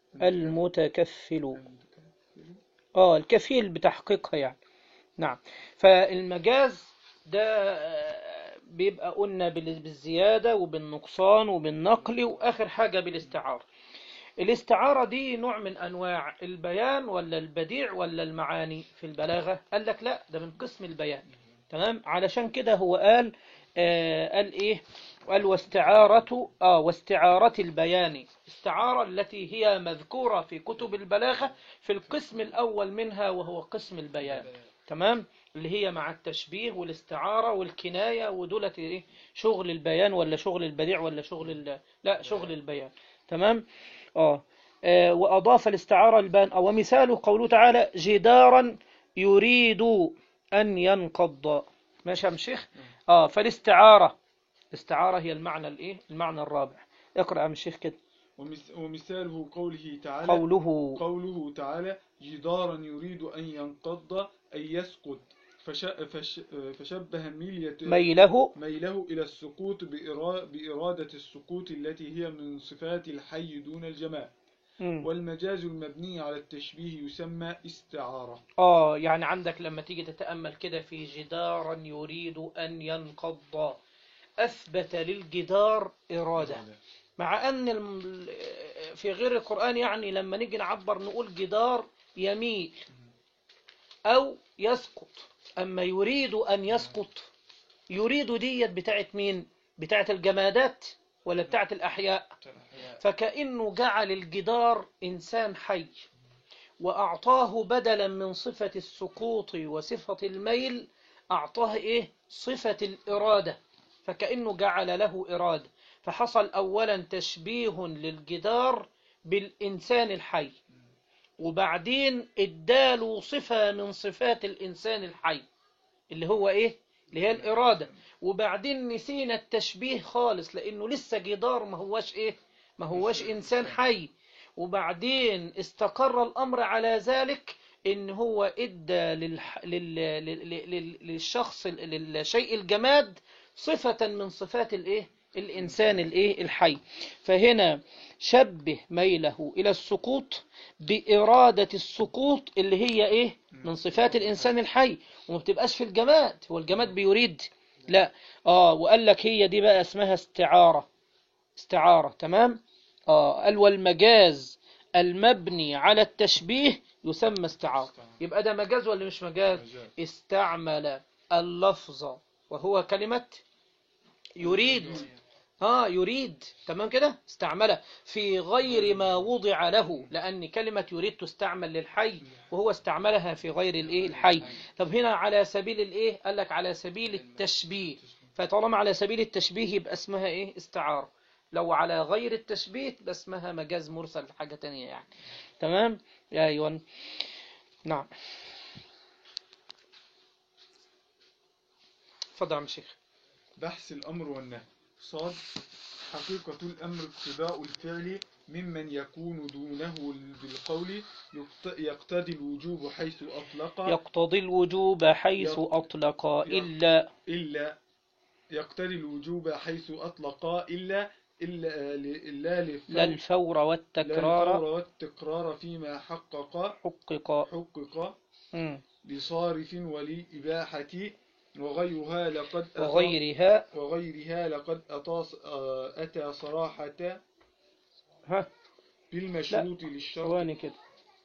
المتكفل المتكلف. اه الكفيل بتحقيقها يعني نعم فالمجاز ده آه، بيبقى قلنا بال- بالزيادة وبالنقصان وبالنقل وآخر حاجة بالاستعارة الاستعارة دي نوع من أنواع البيان ولا البديع ولا المعاني في البلاغة قال لك لا ده من قسم البيان تمام علشان كده هو قال آه قال إيه قال واستعارة آه واستعارة البيان استعارة التي هي مذكورة في كتب البلاغة في القسم الأول منها وهو قسم البيان تمام اللي هي مع التشبيه والاستعارة والكناية ودولت ايه شغل البيان ولا شغل البديع ولا شغل ال... لا شغل البيان تمام اه آه، وأضاف الاستعارة البان أو ومثاله قوله تعالى جدارا يريد أن ينقض ماشي يا عم شيخ اه فالاستعارة الاستعارة هي المعنى الايه المعنى الرابع اقرأ يا عم الشيخ كده ومث- ومثاله قوله تعالى قوله قوله تعالى جدارا يريد أن ينقض أي يسقط فش فش فشبه ميلية ميله ميله إلى السقوط بإرا- بإرادة السقوط التي هي من صفات الحي دون الجمال مم. والمجاز المبني على التشبيه يسمى استعارة اه يعني عندك لما تيجي تتأمل كده في جدارا يريد أن ينقض أثبت للجدار إرادة مع أن الم- في غير القرآن يعني لما نيجي نعبر نقول جدار يميل أو يسقط أما يريد أن يسقط يريد ديت بتاعت مين بتاعت الجمادات ولا بتاعت الأحياء فكأنه جعل الجدار إنسان حي وأعطاه بدلا من صفة السقوط وصفة الميل أعطاه إيه صفة الإرادة فكأنه جعل له إرادة فحصل أولا تشبيه للجدار بالإنسان الحي وبعدين اداله صفة من صفات الإنسان الحي اللي هو إيه اللي هي الإرادة وبعدين نسينا التشبيه خالص لأنه لسه جدار ما هوش إيه ما هوش إنسان حي وبعدين استقر الأمر على ذلك إن هو إدى للح... لل... لل... لل... للشخص للشيء الجماد صفة من صفات الإيه الإنسان الإيه الحي فهنا شبه ميله إلى السقوط بإرادة السقوط اللي هي إيه من صفات الإنسان الحي وما بتبقاش في الجماد هو الجماد بيريد لا آه وقال لك هي دي بقى اسمها استعارة استعارة تمام آه قال والمجاز المبني على التشبيه يسمى استعارة يبقى ده مجاز ولا مش مجاز مجاز. استعمل اللفظ وهو كلمة يريد اه يريد تمام كده استعمله في غير ما وضع له لأن كلمة يريد تستعمل للحي وهو استعملها في غير الايه الحي طب هنا على سبيل الايه قال لك على سبيل التشبيه فطالما على سبيل التشبيه يبقى اسمها ايه استعارة لو على غير التشبيه يبقى اسمها مجاز مرسل حاجة تانية يعني تمام يا ايوه نعم اتفضل يا عم شيخ بحث الأمر والنهي صاد حقيقة الأمر اقتضاء الفعل ممن يكون دونه بالقول يقت- يقتضي الوجوب حيث أطلق يقتضي الوجوب حيث يق- أطلق يق- إلا إلا يقتضي الوجوب حيث أطلق إلا إلا إلا للفور- لا الفور لا والتكرار الفور والتكرار فيما حقق حقق حقق مم. لصارف وللإباحة وغيرها لقد أتى- وغيرها وغيرها لقد أتى أتى صراحة ها بالمشروط للشرط ثواني كده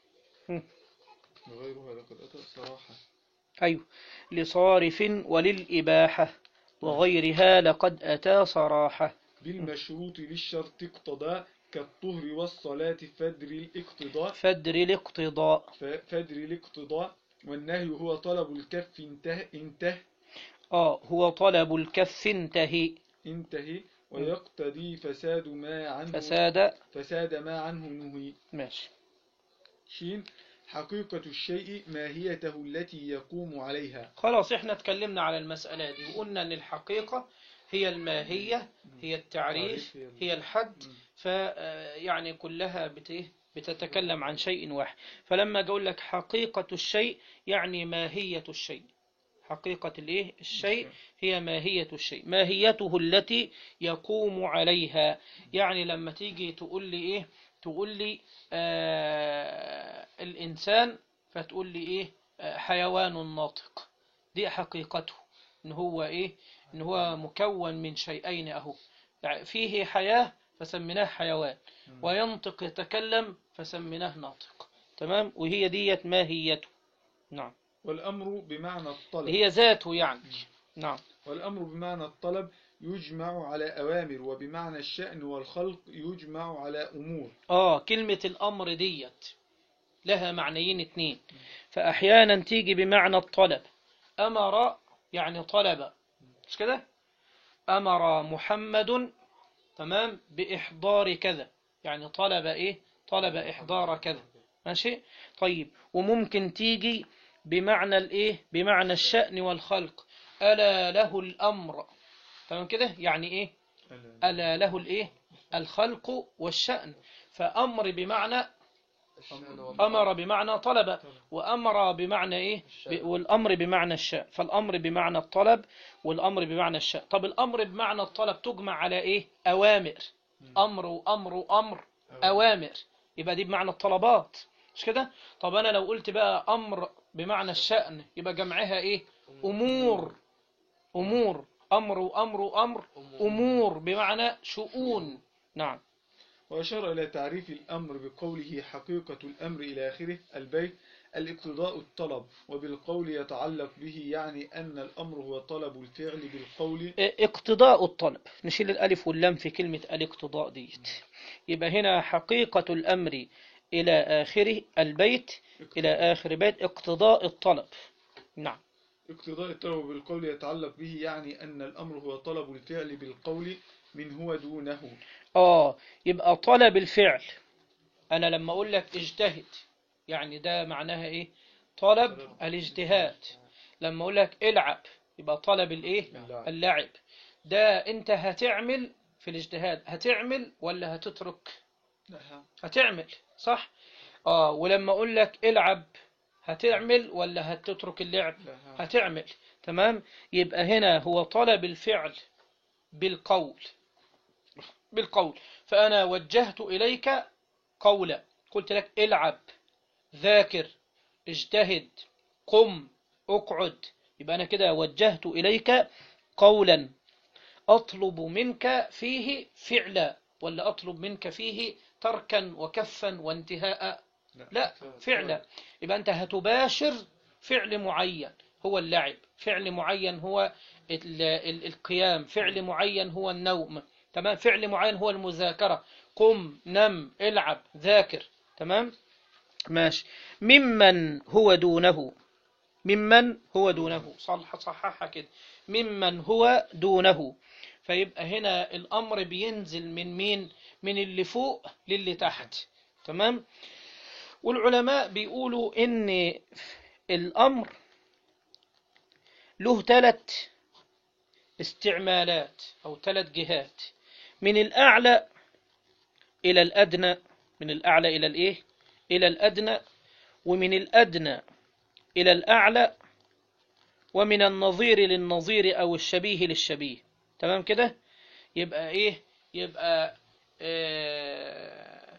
وغيرها لقد أتى صراحة أيوه لصارف وللإباحة وغيرها لقد أتى صراحة بالمشروط للشرط اقتضى كالطهر والصلاة فدر الاقتضاء فدر الاقتضاء ف- فدر الاقتضاء والنهي هو طلب الكف انته انته آه هو طلب الكف انتهي انتهي ويقتضي فساد ما عنه فساد فساد ما عنه نهي ماشي شين حقيقة الشيء ماهيته التي يقوم عليها خلاص احنا اتكلمنا على المسألة دي وقلنا ان الحقيقة هي الماهية هي التعريف تعريف هي ال- هي الحد ف آه، يعني كلها بت إيه؟ بتتكلم عن شيء واحد فلما اقول لك حقيقة الشيء يعني ماهية الشيء حقيقة الايه الشيء هي ماهية الشيء ماهيته التي يقوم عليها يعني لما تيجي تقول لي ايه تقول لي آه الإنسان فتقول لي ايه آه حيوان ناطق دي حقيقته ان هو ايه ان هو مكون من شيئين اهو يعني فيه حياة فسميناه حيوان وينطق يتكلم فسميناه ناطق تمام وهي ديت ماهيته نعم والأمر بمعنى الطلب هي ذاته يعني نعم والأمر بمعنى الطلب يجمع على أوامر وبمعنى الشأن والخلق يجمع على أمور اه كلمة الأمر ديت لها معنيين اتنين فأحيانا تيجي بمعنى الطلب أمر يعني طلب مش كده أمر محمد تمام بإحضار كذا يعني طلب إيه طلب إحضار كذا ماشي طيب وممكن تيجي بمعنى الإيه بمعنى الشأن والخلق ألا له الأمر تمام كده يعني إيه ألا له الإيه الخلق والشأن فأمر بمعنى أمر بمعنى طلب وأمر بمعنى إيه ب- والأمر بمعنى الشاء فالأمر بمعنى الطلب والأمر بمعنى الشاء طب الأمر بمعنى الطلب تجمع على إيه أوامر أمر وأمر وأمر أوامر يبقى دي بمعنى الطلبات مش كده طب أنا لو قلت بقى أمر بمعنى الشأن يبقى جمعها إيه أمور أمور أمر وأمر وأمر أمور بمعنى شؤون نعم وأشار إلى تعريف الأمر بقوله حقيقة الأمر إلى آخره البيت الاقتضاء الطلب وبالقول يتعلق به يعني أن الأمر هو طلب الفعل بالقول اقتضاء الطلب نشيل الألف واللام في كلمة الاقتضاء ديت يبقى هنا حقيقة الأمر إلى آخره البيت إلى آخر بيت اقتضاء الطلب نعم اقتضاء الطلب بالقول يتعلق به يعني أن الأمر هو طلب الفعل بالقول من هو دونه آه يبقى طلب الفعل أنا لما أقول لك اجتهد يعني ده معناها إيه طلب الاجتهاد لما أقول لك العب يبقى طلب الإيه اللعب. اللعب ده أنت هتعمل في الاجتهاد هتعمل ولا هتترك هتعمل صح اه ولما اقول لك العب هتعمل ولا هتترك اللعب هتعمل تمام يبقى هنا هو طلب الفعل بالقول بالقول فأنا وجهت إليك قولا قلت لك العب ذاكر اجتهد قم اقعد يبقى أنا كده وجهت إليك قولا أطلب منك فيه فعلا ولا أطلب منك فيه تركا وكفا وانتهاء لا فعلا يبقى أنت هتباشر فعل معين هو اللعب فعل معين هو ال- ال- القيام فعل معين هو النوم تمام فعل معين هو المذاكرة قم نم العب ذاكر تمام ماشي ممن هو دونه ممن هو دونه صح صححها كده ممن هو دونه فيبقى هنا الأمر بينزل من مين من اللي فوق للي تحت تمام والعلماء بيقولوا إن الأمر له ثلاث استعمالات أو ثلاث جهات من الأعلى إلى الأدنى من الأعلى إلى الإيه إلى الأدنى ومن الأدنى إلى الأعلى ومن النظير للنظير أو الشبيه للشبيه تمام كده يبقى إيه يبقى آه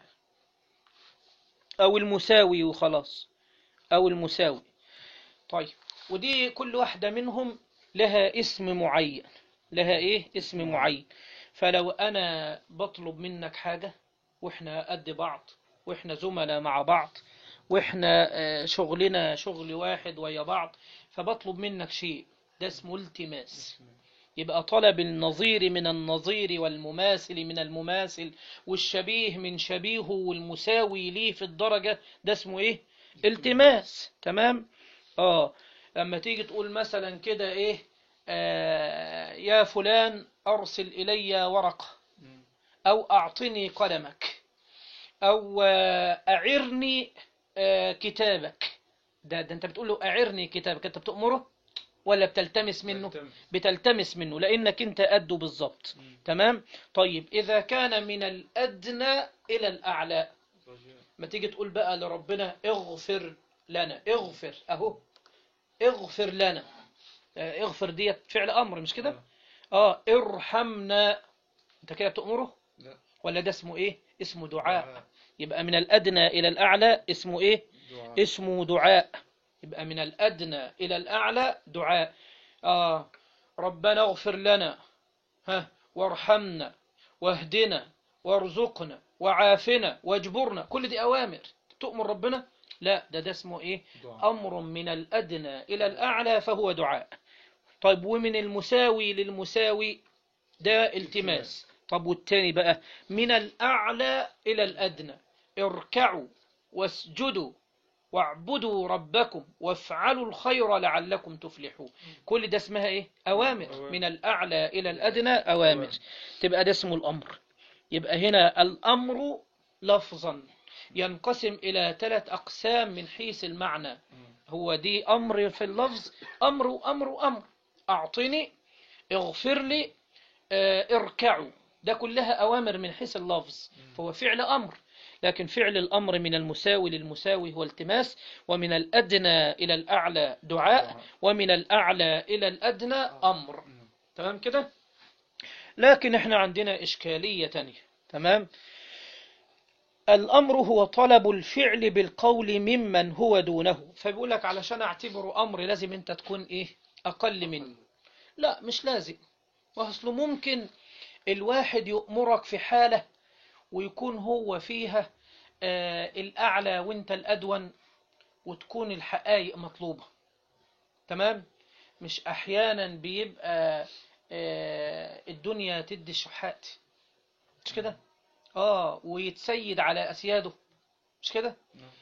أو المساوي وخلاص أو المساوي طيب ودي كل واحدة منهم لها اسم معين لها إيه اسم معين فلو أنا بطلب منك حاجة وإحنا قد بعض وإحنا زملاء مع بعض وإحنا آه، شغلنا شغل واحد ويا بعض فبطلب منك شيء ده اسمه التماس يبقى طلب النظير من النظير والمماثل من المماثل والشبيه من شبيهه والمساوي ليه في الدرجة ده اسمه ايه التماس تمام اه لما تيجي تقول مثلا كده ايه آه يا فلان ارسل الي ورقة او اعطني قلمك او آه اعرني آه كتابك ده, ده انت بتقول له اعرني كتابك انت بتأمره ولا بتلتمس منه بتلتمس منه لأنك أنت قده بالظبط تمام طيب إذا كان من الأدنى إلى الأعلى ما تيجي تقول بقى لربنا اغفر لنا اغفر أهو اغفر لنا آه، اغفر ديت فعل أمر مش كده آه ارحمنا أنت كده بتأمره لا. ولا ده اسمه إيه اسمه دعاء يبقى من الأدنى إلى الأعلى اسمه إيه اسمه دعاء يبقى من الأدنى إلى الأعلى دعاء آه ربنا اغفر لنا ها وارحمنا واهدنا وارزقنا وعافنا واجبرنا كل دي أوامر تؤمر ربنا لا ده ده اسمه إيه أمر من الأدنى إلى الأعلى فهو دعاء طيب ومن المساوي للمساوي ده التماس طب والتاني بقى من الأعلى إلى الأدنى اركعوا واسجدوا واعبدوا ربكم وافعلوا الخير لعلكم تفلحون كل ده اسمها ايه اوامر أوامر. من الاعلى الى الادنى اوامر تبقى ده اسمه الامر يبقى هنا الامر لفظا ينقسم الى ثلاث اقسام من حيث المعنى هو دي امر في اللفظ امر امر امر اعطني اغفر لي آه، اركعوا ده كلها اوامر من حيث اللفظ فهو فعل امر لكن فعل الامر من المساوي للمساوي هو التماس ومن الادنى الى الاعلى دعاء ومن الاعلى الى الادنى امر تمام كده لكن احنا عندنا اشكاليه تانية تمام الأمر هو طلب الفعل بالقول ممن هو دونه فبيقول لك علشان أعتبره أمر لازم أنت تكون إيه أقل مني لا مش لازم وأصله ممكن الواحد يأمرك في حالة ويكون هو فيها آه الأعلى وأنت الأدون وتكون الحقائق مطلوبة تمام مش أحيانا بيبقى آه الدنيا تدي الشحات مش كده اه ويتسيد على أسياده مش كده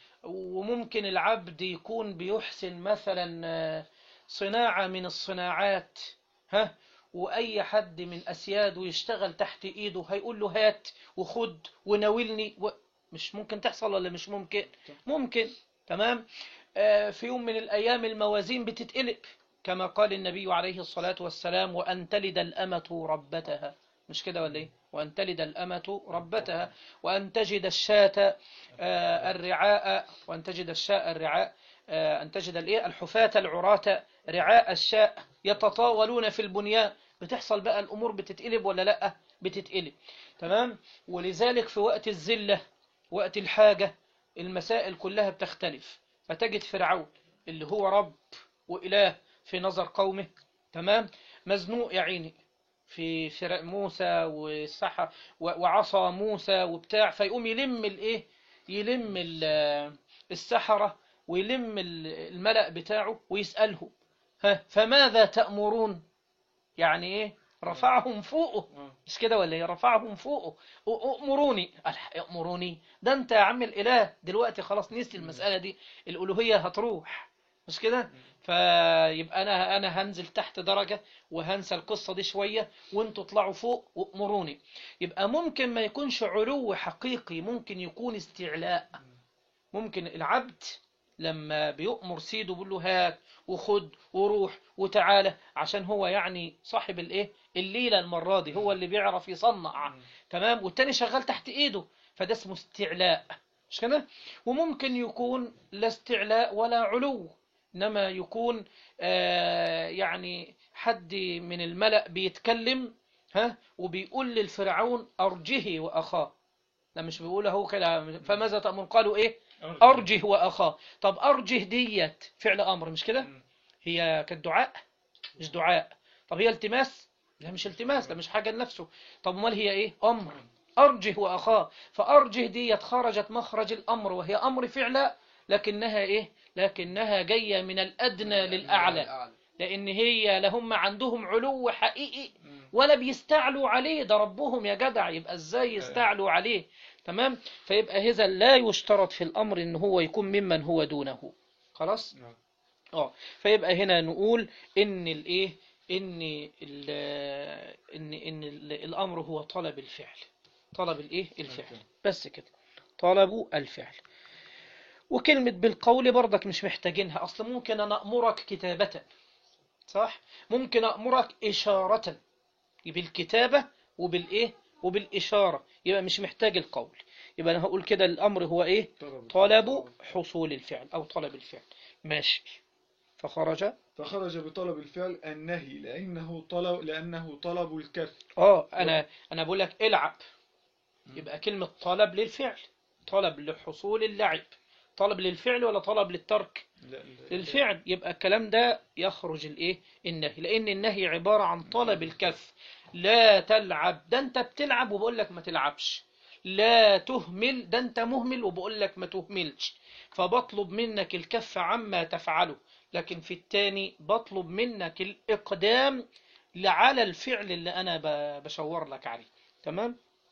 وممكن العبد يكون بيحسن مثلا آه، صناعة من الصناعات ها وأي حد من أسياده يشتغل تحت إيده هيقول له هات وخد وناولني و... مش ممكن تحصل ولا مش ممكن ممكن تمام آه، في يوم من الأيام الموازين بتتقلب كما قال النبي عليه الصلاة والسلام وأن تلد الأمة ربتها مش كده ولا إيه وأن تلد الأمة ربتها وأن تجد الشاة آه، الرعاء وأن تجد الشاء الرعاء آه، أن تجد الإيه الحفاة العراة رعاء الشاء يتطاولون في البنيان بتحصل بقى الأمور بتتقلب ولا لأ بتتقلب تمام ولذلك في وقت الزلة وقت الحاجة المسائل كلها بتختلف فتجد فرعون اللي هو رب وإله في نظر قومه تمام مزنوق يا عيني في فرق موسى والسحر و- وعصا موسى وبتاع فيقوم يلم الايه يلم ال- السحرة ويلم ال- الملأ بتاعه ويسألهم ها فماذا تأمرون يعني ايه رفعهم فوقه مش كده ولا ايه رفعهم فوقه أ- أأمروني قال أأمروني ده انت يا عم الإله دلوقتي خلاص نسي المسألة دي الألوهية هتروح مش كده فيبقى انا انا هنزل تحت درجة وهنسى القصة دي شوية وانتوا اطلعوا فوق وامروني يبقى ممكن ما يكونش علو حقيقي ممكن يكون استعلاء ممكن العبد لما بيؤمر سيده بيقول له هات وخد وروح وتعالى عشان هو يعني صاحب الايه الليلة المرة دي هو اللي بيعرف يصنع تمام والتاني شغال تحت ايده فده اسمه استعلاء مش كده وممكن يكون لا استعلاء ولا علو انما يكون آه يعني حد من الملأ بيتكلم ها وبيقول للفرعون ارجه واخاه لا مش بيقول هو كده فماذا تأمر قالوا ايه ارجه واخاه طب ارجه ديت فعل امر مش كده هي كانت دعاء مش دعاء طب هي التماس لا مش التماس ده مش حاجة لنفسه طب امال هي ايه امر ارجه واخاه فارجه ديت خرجت مخرج الامر وهي امر فعلا لكنها ايه لكنها جاية من الادنى للاعلى لان هي لهم عندهم علو حقيقي ولا بيستعلوا عليه ده ربهم يا جدع يبقى ازاي يستعلوا عليه تمام فيبقى هذا لا يشترط في الامر ان هو يكون ممن هو دونه خلاص نعم. اه فيبقى هنا نقول ان الايه ان ال ان ان ال- الامر هو طلب الفعل طلب الايه الفعل بس كده طلب الفعل وكلمة بالقول برضك مش محتاجينها اصلا ممكن انا امرك كتابة صح ممكن امرك اشارة بالكتابة وبالايه وبالاشارة يبقى مش محتاج القول يبقى انا هقول كده الامر هو ايه طلب حصول الفعل او طلب الفعل ماشي فخرج فخرج بطلب الفعل النهي لأنه طلب لأنه طلب الكف اه انا انا بقول لك العب يبقى كلمة طلب للفعل طلب لحصول اللعب طلب للفعل ولا طلب للترك لا- لا- للفعل يبقى الكلام ده يخرج الايه النهي لان النهي عبارة عن طلب الكف لا تلعب ده انت بتلعب وبقول لك ما تلعبش لا تهمل ده انت مهمل وبقول لك ما تهملش فبطلب منك الكف عما تفعله لكن في التاني بطلب منك الإقدام على الفعل اللي أنا ب- بشور لك عليه تمام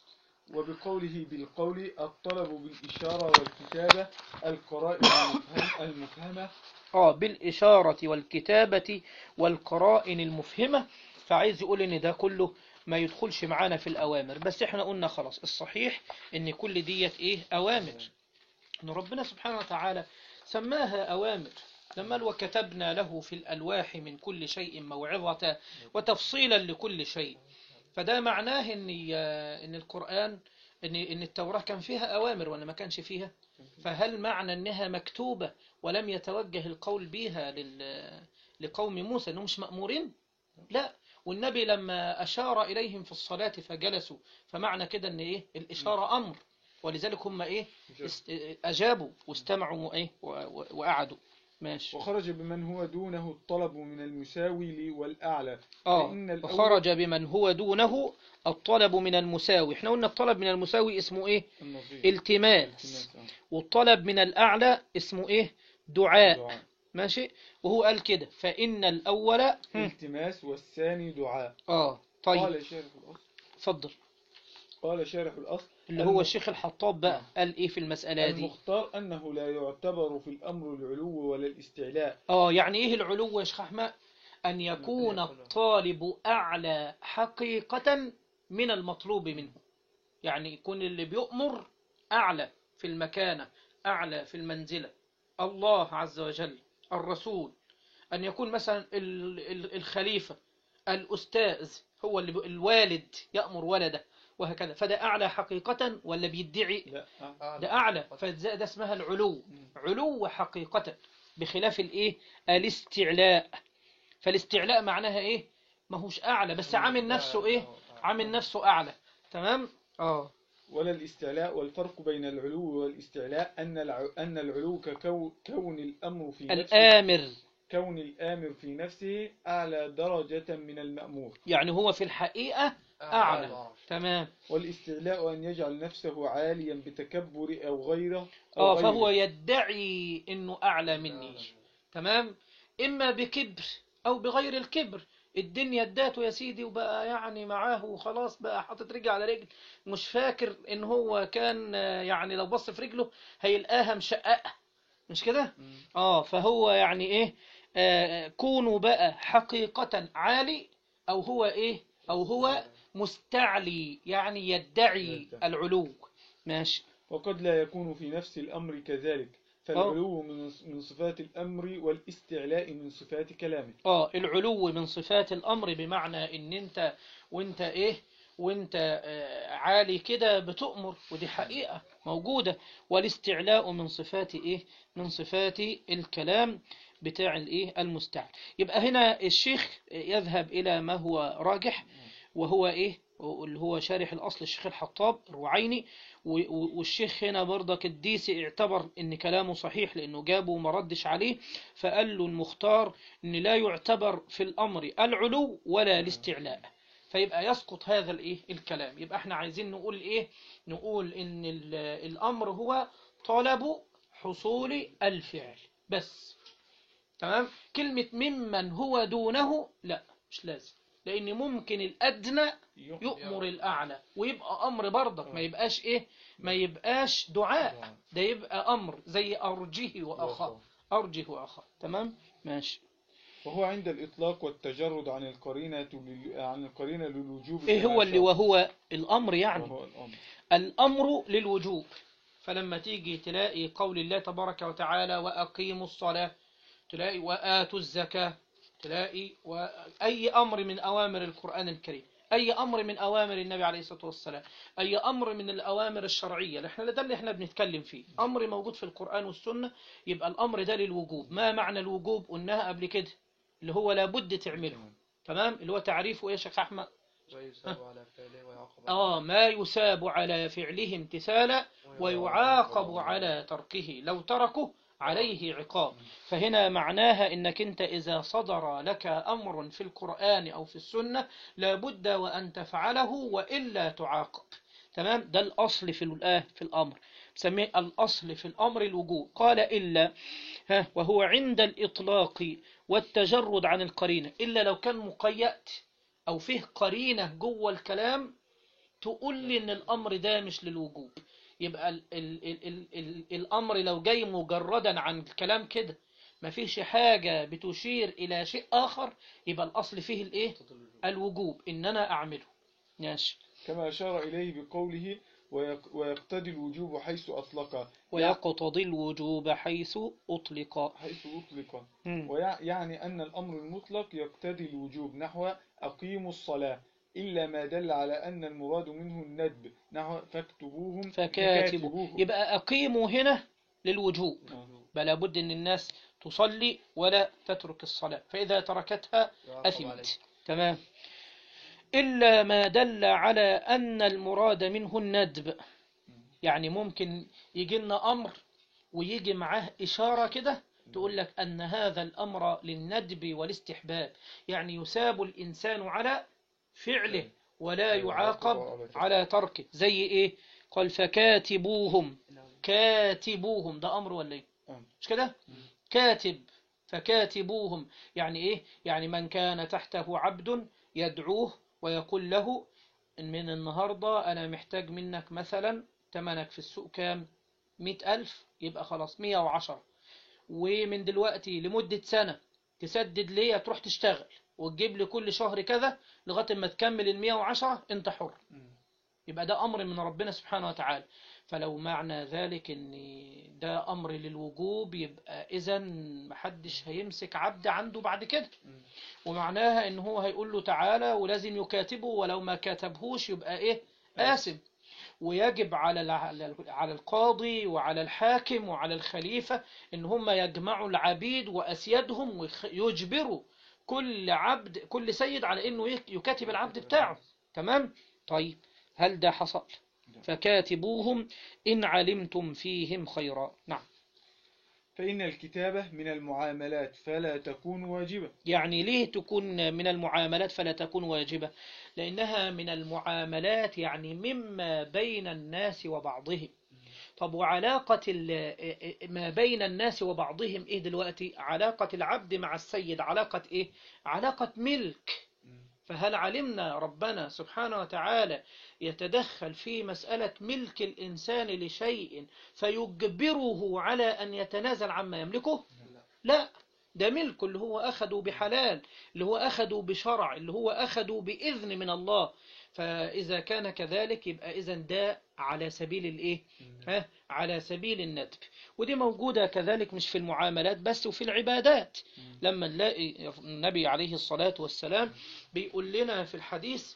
وبقوله بالقول الطلب بالإشارة والكتابة القرائن المفهم المفهمة اه بالإشارة والكتابة والقرائن المفهمة فعايز يقول ان ده كله ما يدخلش معانا في الأوامر بس احنا قلنا خلاص الصحيح ان كل ديت ايه أوامر ان ربنا سبحانه وتعالى سماها أوامر لما قال وكتبنا له في الألواح من كل شيء موعظة وتفصيلا لكل شيء فده معناه ان ان القرآن ان ان التوراة كان فيها أوامر ولا ما كانش فيها فهل معنى انها مكتوبة ولم يتوجه القول بها لل... لقوم موسى انهم مش مأمورين لا والنبي لما أشار إليهم في الصلاة فجلسوا فمعنى كده ان ايه الإشارة أمر ولذلك هم ايه است... أجابوا واستمعوا ايه و... و... وقعدوا ماشي وخرج بمن هو دونه الطلب من المساوي لي والأعلى اه فإن الأول- وخرج بمن هو دونه الطلب من المساوي احنا قلنا الطلب من المساوي اسمه ايه النظير التماس التماس، آه. والطلب من الأعلى اسمه ايه دعاء دعاء. ماشي وهو قال كده فإن الأول هم، التماس والثاني دعاء اه طيب قال شارح الأصل اتفضل قال شارح الأصل اللي هو الم- الشيخ الحطاب بقى قال ايه في المسألة دي المختار أنه لا يعتبر في الأمر العلو ولا الاستعلاء اه يعني ايه العلو يا شيخ احمد ان يكون الطالب اعلى حقيقة من المطلوب منه يعني يكون اللي بيؤمر اعلى في المكانة اعلى في المنزلة الله عز وجل الرسول ان يكون مثلا ال- ال- الخليفة الاستاذ هو اللي بي- الوالد يأمر ولده وهكذا فده اعلى حقيقة ولا بيدعي لا آه. ده أعلى فده ده اسمها العلو علو حقيقة بخلاف الإيه الاستعلاء فالاستعلاء معناها إيه ما هوش أعلى بس عامل نفسه إيه عامل نفسه أعلى تمام آه ولا الاستعلاء والفرق بين العلو والاستعلاء أن الع... أن العلو ككو... كون الأمر في نفسه الآمر كون الآمر في نفسه أعلى درجة من المأمور يعني هو في الحقيقة أعلى تمام والاستعلاء أن يجعل نفسه عاليا بتكبر أو غيره أو آه غيره. فهو يدعي إنه أعلى مني تمام إما بكبر أو بغير الكبر الدنيا اداته يا سيدي وبقى يعني معاه وخلاص بقى حاطط رجل على رجل مش فاكر ان هو كان آه، يعني لو بص في رجله هيلقاها مشققة مش كده مم. اه فهو يعني ايه آه كونه بقى حقيقة عالي او هو ايه او هو مستعلي يعني يدعي يدعي. العلو ماشي وقد لا يكون في نفس الأمر كذلك فالعلو من من صفات الأمر والاستعلاء من صفات كلامه اه العلو من صفات الامر بمعنى ان انت وانت ايه وانت آه، عالي كده بتؤمر ودي حقيقة موجودة والاستعلاء من صفات ايه من صفات الكلام بتاع الايه المستعل يبقى هنا الشيخ يذهب الى ما هو راجح وهو ايه اللي هو شارح الاصل الشيخ الحطاب الرعيني و- و- والشيخ هنا برضك الديسي اعتبر ان كلامه صحيح لانه جابه وما ردش عليه فقال له المختار ان لا يعتبر في الامر العلو ولا الاستعلاء فيبقى يسقط هذا الايه الكلام يبقى احنا عايزين نقول ايه نقول ان ال- الامر هو طلب حصول الفعل بس تمام كلمة ممن هو دونه لا مش لازم لان ممكن الادنى يؤمر الأعلى ويبقى أمر برضك ما يبقاش إيه ما يبقاش دعاء ده يبقى أمر زي أرجه وأخاه أرجه وأخاه تمام ماشي وهو عند الإطلاق والتجرد عن القرينة لل- عن القرينة للوجوب إيه كما هو اللي شاء. وهو الأمر يعني وهو الأمر الأمر للوجوب فلما تيجي تلاقي قول الله تبارك وتعالى وأقيموا الصلاة تلاقي وآتوا الزكاة تلاقي أي أمر من أوامر القرآن الكريم أي أمر من أوامر النبي عليه الصلاة والسلام أي أمر من الأوامر الشرعية اللي احنا ده اللي احنا بنتكلم فيه أمر موجود في القرآن والسنة يبقى الأمر ده للوجوب ما معنى الوجوب قلناها قبل كده اللي هو لابد تعمله تمام اللي هو تعريفه ايه يا شيخ أحمد ويثاب على فعله ويعاقب آه ما يساب على فعله امتثالا ويعاقب على تركه لو تركه عليه عقاب فهنا معناها انك انت اذا صدر لك امر في القرآن او في السنة لابد وان تفعله والا تعاقب تمام ده الاصل في الآه في الامر سميه الاصل في الامر الوجوب قال الا ها وهو عند الاطلاق والتجرد عن القرينة الا لو كان مقيد او فيه قرينة جوه الكلام تقول لي ان الامر ده مش للوجوب يبقى ال ال ال ال ال الامر لو جاي مجردا عن الكلام كده مفيش حاجة بتشير الى شيء اخر يبقى الاصل فيه الايه الوجوب ان انا اعمله ماشي كما أشار إليه بقوله ويق- ويقتضي الوجوب حيث أطلق ويقتضي الوجوب حيث اطلق حيث أطلق مم. ويعني أن الأمر المطلق يقتضي الوجوب نحو أقيموا الصلاة إلا ما دل على أن المراد منه الندب نحو فاكتبوهم فكاتبوا يبقى اقيموا هنا للوجوب آه. بل لابد ان الناس تصلي ولا تترك الصلاة فاذا تركتها يعاقب عليه. أثمت تمام إلا ما دل على أن المراد منه الندب يعني ممكن يجي لنا أمر ويجي معاه إشارة كده تقول لك أن هذا الأمر للندب والاستحباب يعني يساب الإنسان على فعله ولا يعاقب على تركه زي إيه قال فكاتبوهم كاتبوهم ده أمر ولا إيه أمر. مش كده كاتب فكاتبوهم يعني إيه يعني من كان تحته عبد يدعوه ويقول له إن من النهاردة أنا محتاج منك مثلا تمنك في السوق كام مئة ألف يبقى خلاص مية وعشرة ومن دلوقتي لمدة سنة تسدد ليا تروح تشتغل وتجيب لي كل شهر كذا لغاية ما تكمل المية وعشرة انت حر يبقى ده أمر من ربنا سبحانه وتعالى فلو معنى ذلك ان ده أمر للوجوب يبقى إذا محدش هيمسك عبد عنده بعد كده ومعناها ان هو هيقول له تعالى ولازم يكاتبه ولو ما كاتبهوش يبقى ايه آثم ويجب على الع- على القاضي وعلى الحاكم وعلى الخليفة ان هم يجمعوا العبيد واسيادهم ويجبروا كل عبد كل سيد على انه يك- يكاتب العبد بتاعه تمام طيب هل ده حصل فكاتبوهم ان علمتم فيهم خيرا نعم فإن الكتابة من المعاملات فلا تكون واجبة يعني ليه تكون من المعاملات فلا تكون واجبة لأنها من المعاملات يعني مما بين الناس وبعضهم طب وعلاقة ال- ما بين الناس وبعضهم إيه دلوقتي علاقة العبد مع السيد علاقة إيه علاقة ملك فهل علمنا ربنا سبحانه وتعالى يتدخل في مسألة ملك الإنسان لشيء فيجبره على أن يتنازل عما يملكه لا ده ملك اللي هو أخده بحلال اللي هو أخده بشرع اللي هو أخده بإذن من الله فإذا كان كذلك يبقى إذا ده على سبيل الإيه ها على سبيل الندب ودي موجودة كذلك مش في المعاملات بس وفي العبادات لما نلاقي النبي عليه الصلاة والسلام بيقول لنا في الحديث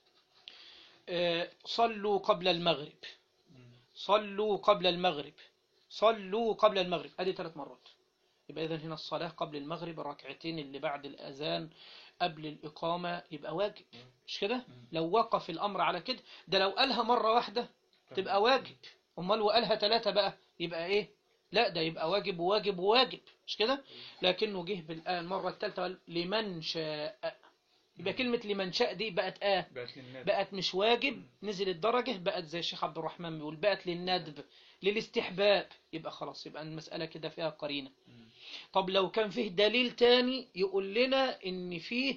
آه، صلوا قبل المغرب صلوا قبل المغرب صلوا قبل المغرب ادي ثلاث مرات يبقى اذا هنا الصلاة قبل المغرب الركعتين اللي بعد الأذان قبل الإقامة يبقى واجب مش كده لو وقف الأمر على كده ده لو قالها مرة واحدة تبقى واجب أمال وقالها ثلاثة بقى يبقى إيه لا ده يبقى واجب وواجب وواجب مش كده لكنه جه بالمرة الثالثة قال لمن شاء يبقى كلمة لمن شاء دي بقت آه بقت للناس بقت مش واجب نزل الدرجة بقت زي الشيخ عبد الرحمن بيقول بقت للندب للاستحباب يبقى خلاص يبقى المسألة كده فيها قرينة طب لو كان فيه دليل تاني يقول لنا ان فيه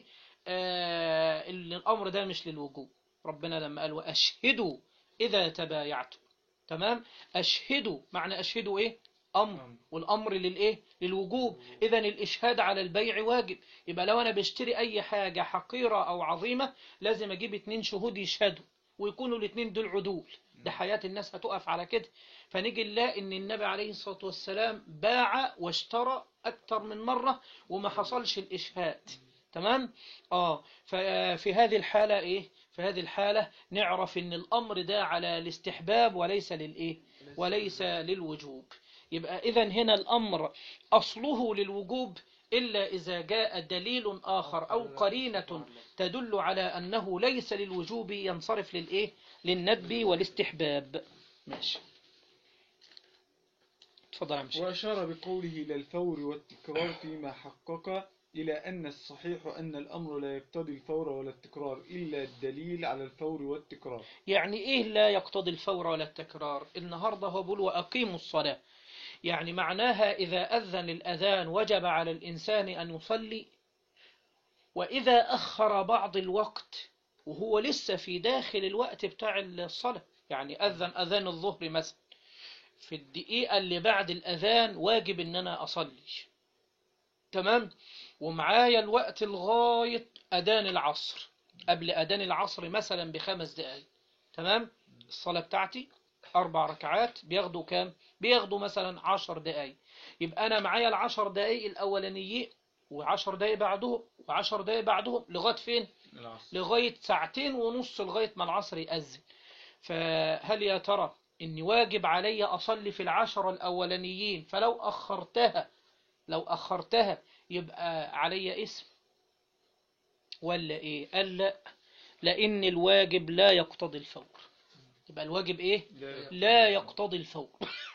آه إن الامر ده مش للوجوب ربنا لما قال واشهدوا اذا تبايعتم تمام اشهدوا معنى اشهدوا ايه امر أمر. والامر للايه للوجوب اذا الاشهاد على البيع واجب يبقى لو انا بشتري اي حاجة حقيرة او عظيمة لازم اجيب اتنين شهود يشهدوا ويكونوا الاتنين دول عدول ده حياة الناس هتقف على كده فنيجي نلاقي ان النبي عليه الصلاة والسلام باع واشترى اكتر من مرة وما حصلش الاشهاد تمام اه ففي هذه الحالة ايه في هذه الحالة نعرف ان الامر ده على الاستحباب وليس للايه وليس للوجوب يبقى اذا هنا الامر اصله للوجوب إلا إذا جاء دليل آخر أو قرينة تدل على أنه ليس للوجوب ينصرف للإيه للندب والاستحباب ماشي تفضل يا مشي وأشار بقوله إلى الفور والتكرار فيما حقق إلى أن الصحيح أن الأمر لا يقتضي الفور ولا التكرار إلا الدليل على الفور والتكرار يعني إيه لا يقتضي الفور ولا التكرار النهاردة هو بيقول وأقيموا الصلاة يعني معناها إذا أذن الأذان وجب على الإنسان أن يصلي وإذا أخر بعض الوقت وهو لسه في داخل الوقت بتاع الصلاة يعني أذن أذان الظهر مثلا في الدقيقة اللي بعد الأذان واجب إن أنا أصلي تمام ومعايا الوقت لغاية أذان العصر قبل أذان العصر مثلا بخمس دقايق تمام الصلاة بتاعتي أربع ركعات بياخدوا كام بياخدوا مثلا عشر دقايق يبقى أنا معايا العشر دقايق الأولانيين وعشر دقايق بعدهم وعشر دقايق بعدهم لغاية فين العصر لغاية ساعتين ونص لغاية ما العصر يأذن فهل يا ترى إني واجب علي أصلي في العشرة الأولانيين فلو أخرتها لو أخرتها يبقى علي اسم ولا إيه قال لا لأن الواجب لا يقتضي الفور يبقى الواجب إيه لا لا يقتضي الفور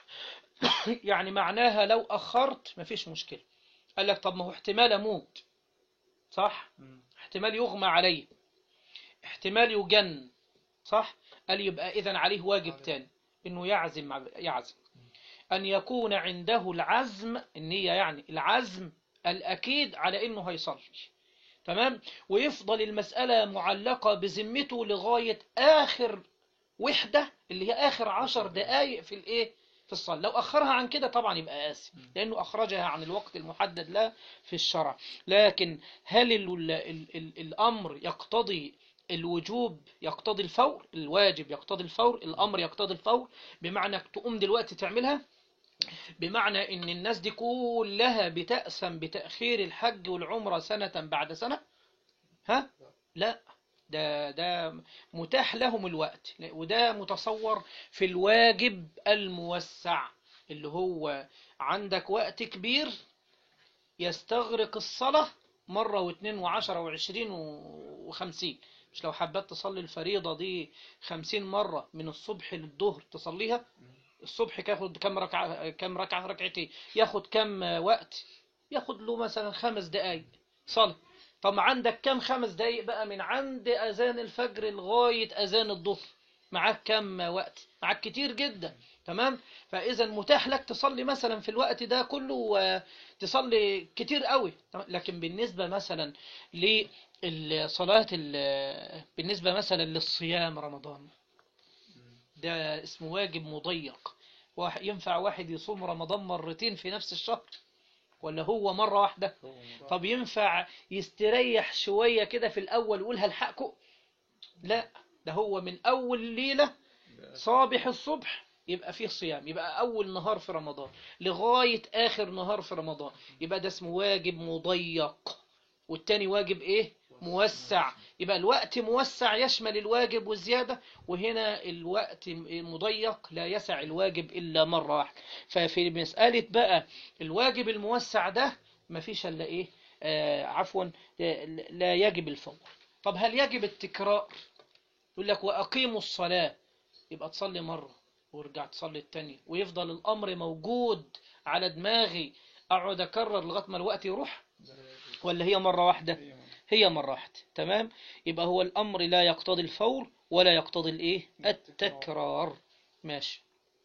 يعني معناها لو أخرت مفيش مشكلة قال لك طب ما هو احتمال أموت صح مم. احتمال يغمى عليه احتمال يجن صح قال يبقى إذن عليه واجب تاني إنه يعزم على- يعزم أن يكون عنده العزم النية يعني العزم الأكيد على إنه هيصلي تمام ويفضل المسألة معلقة بذمته لغاية آخر وحدة اللي هي آخر عشر دقايق في الإيه في الصلاة لو أخرها عن كده طبعا يبقى آسف لأنه أخرجها عن الوقت المحدد لا في الشرع لكن هل ال ال ال ال الأمر يقتضي الوجوب يقتضي الفور الواجب يقتضي الفور الأمر يقتضي الفور بمعنى تقوم دلوقتي تعملها بمعنى ان الناس دي كلها بتأسم بتأخير الحج والعمرة سنة بعد سنة ها لا ده ده متاح لهم الوقت وده متصور في الواجب الموسع اللي هو عندك وقت كبير يستغرق الصلاة مرة واثنين وعشرة وعشرين وخمسين مش لو حبيت تصلي الفريضة دي خمسين مرة من الصبح للظهر تصليها الصبح ياخد كم ركعة كم ركعة ركعتين ياخد كم وقت ياخد له مثلا خمس دقايق صلاة طب عندك كم خمس دقايق بقى من عند أذان الفجر لغاية أذان الظهر معاك كم وقت معاك كتير جدا تمام فإذا متاح لك تصلي مثلا في الوقت ده كله آه، تصلي كتير قوي تمام؟ لكن بالنسبة مثلا للصلاة ال- بالنسبة مثلا للصيام رمضان ده اسمه واجب مضيق واحد ينفع واحد يصوم رمضان مرتين في نفس الشهر ولا هو مرة واحدة طب ينفع يستريح شوية كده في الأول ويقول هلحقكم لا ده هو من أول ليلة صابح الصبح يبقى فيه صيام يبقى أول نهار في رمضان لغاية آخر نهار في رمضان يبقى ده اسمه واجب مضيق والتاني واجب إيه موسع يبقى الوقت موسع يشمل الواجب والزيادة وهنا الوقت مضيق لا يسع الواجب إلا مرة واحدة ففي مسألة بقى الواجب الموسع ده مفيش إلا إيه آه عفوا آه، لا يجب الفور طب هل يجب التكرار يقول لك وأقيموا الصلاة يبقى تصلي مرة وارجع تصلي التانية ويفضل الأمر موجود على دماغي أقعد أكرر لغاية ما الوقت يروح ولا هي مرة واحدة هي مرة واحدة تمام يبقى هو الأمر لا يقتضي الفور ولا يقتضي الإيه التكرار ماشي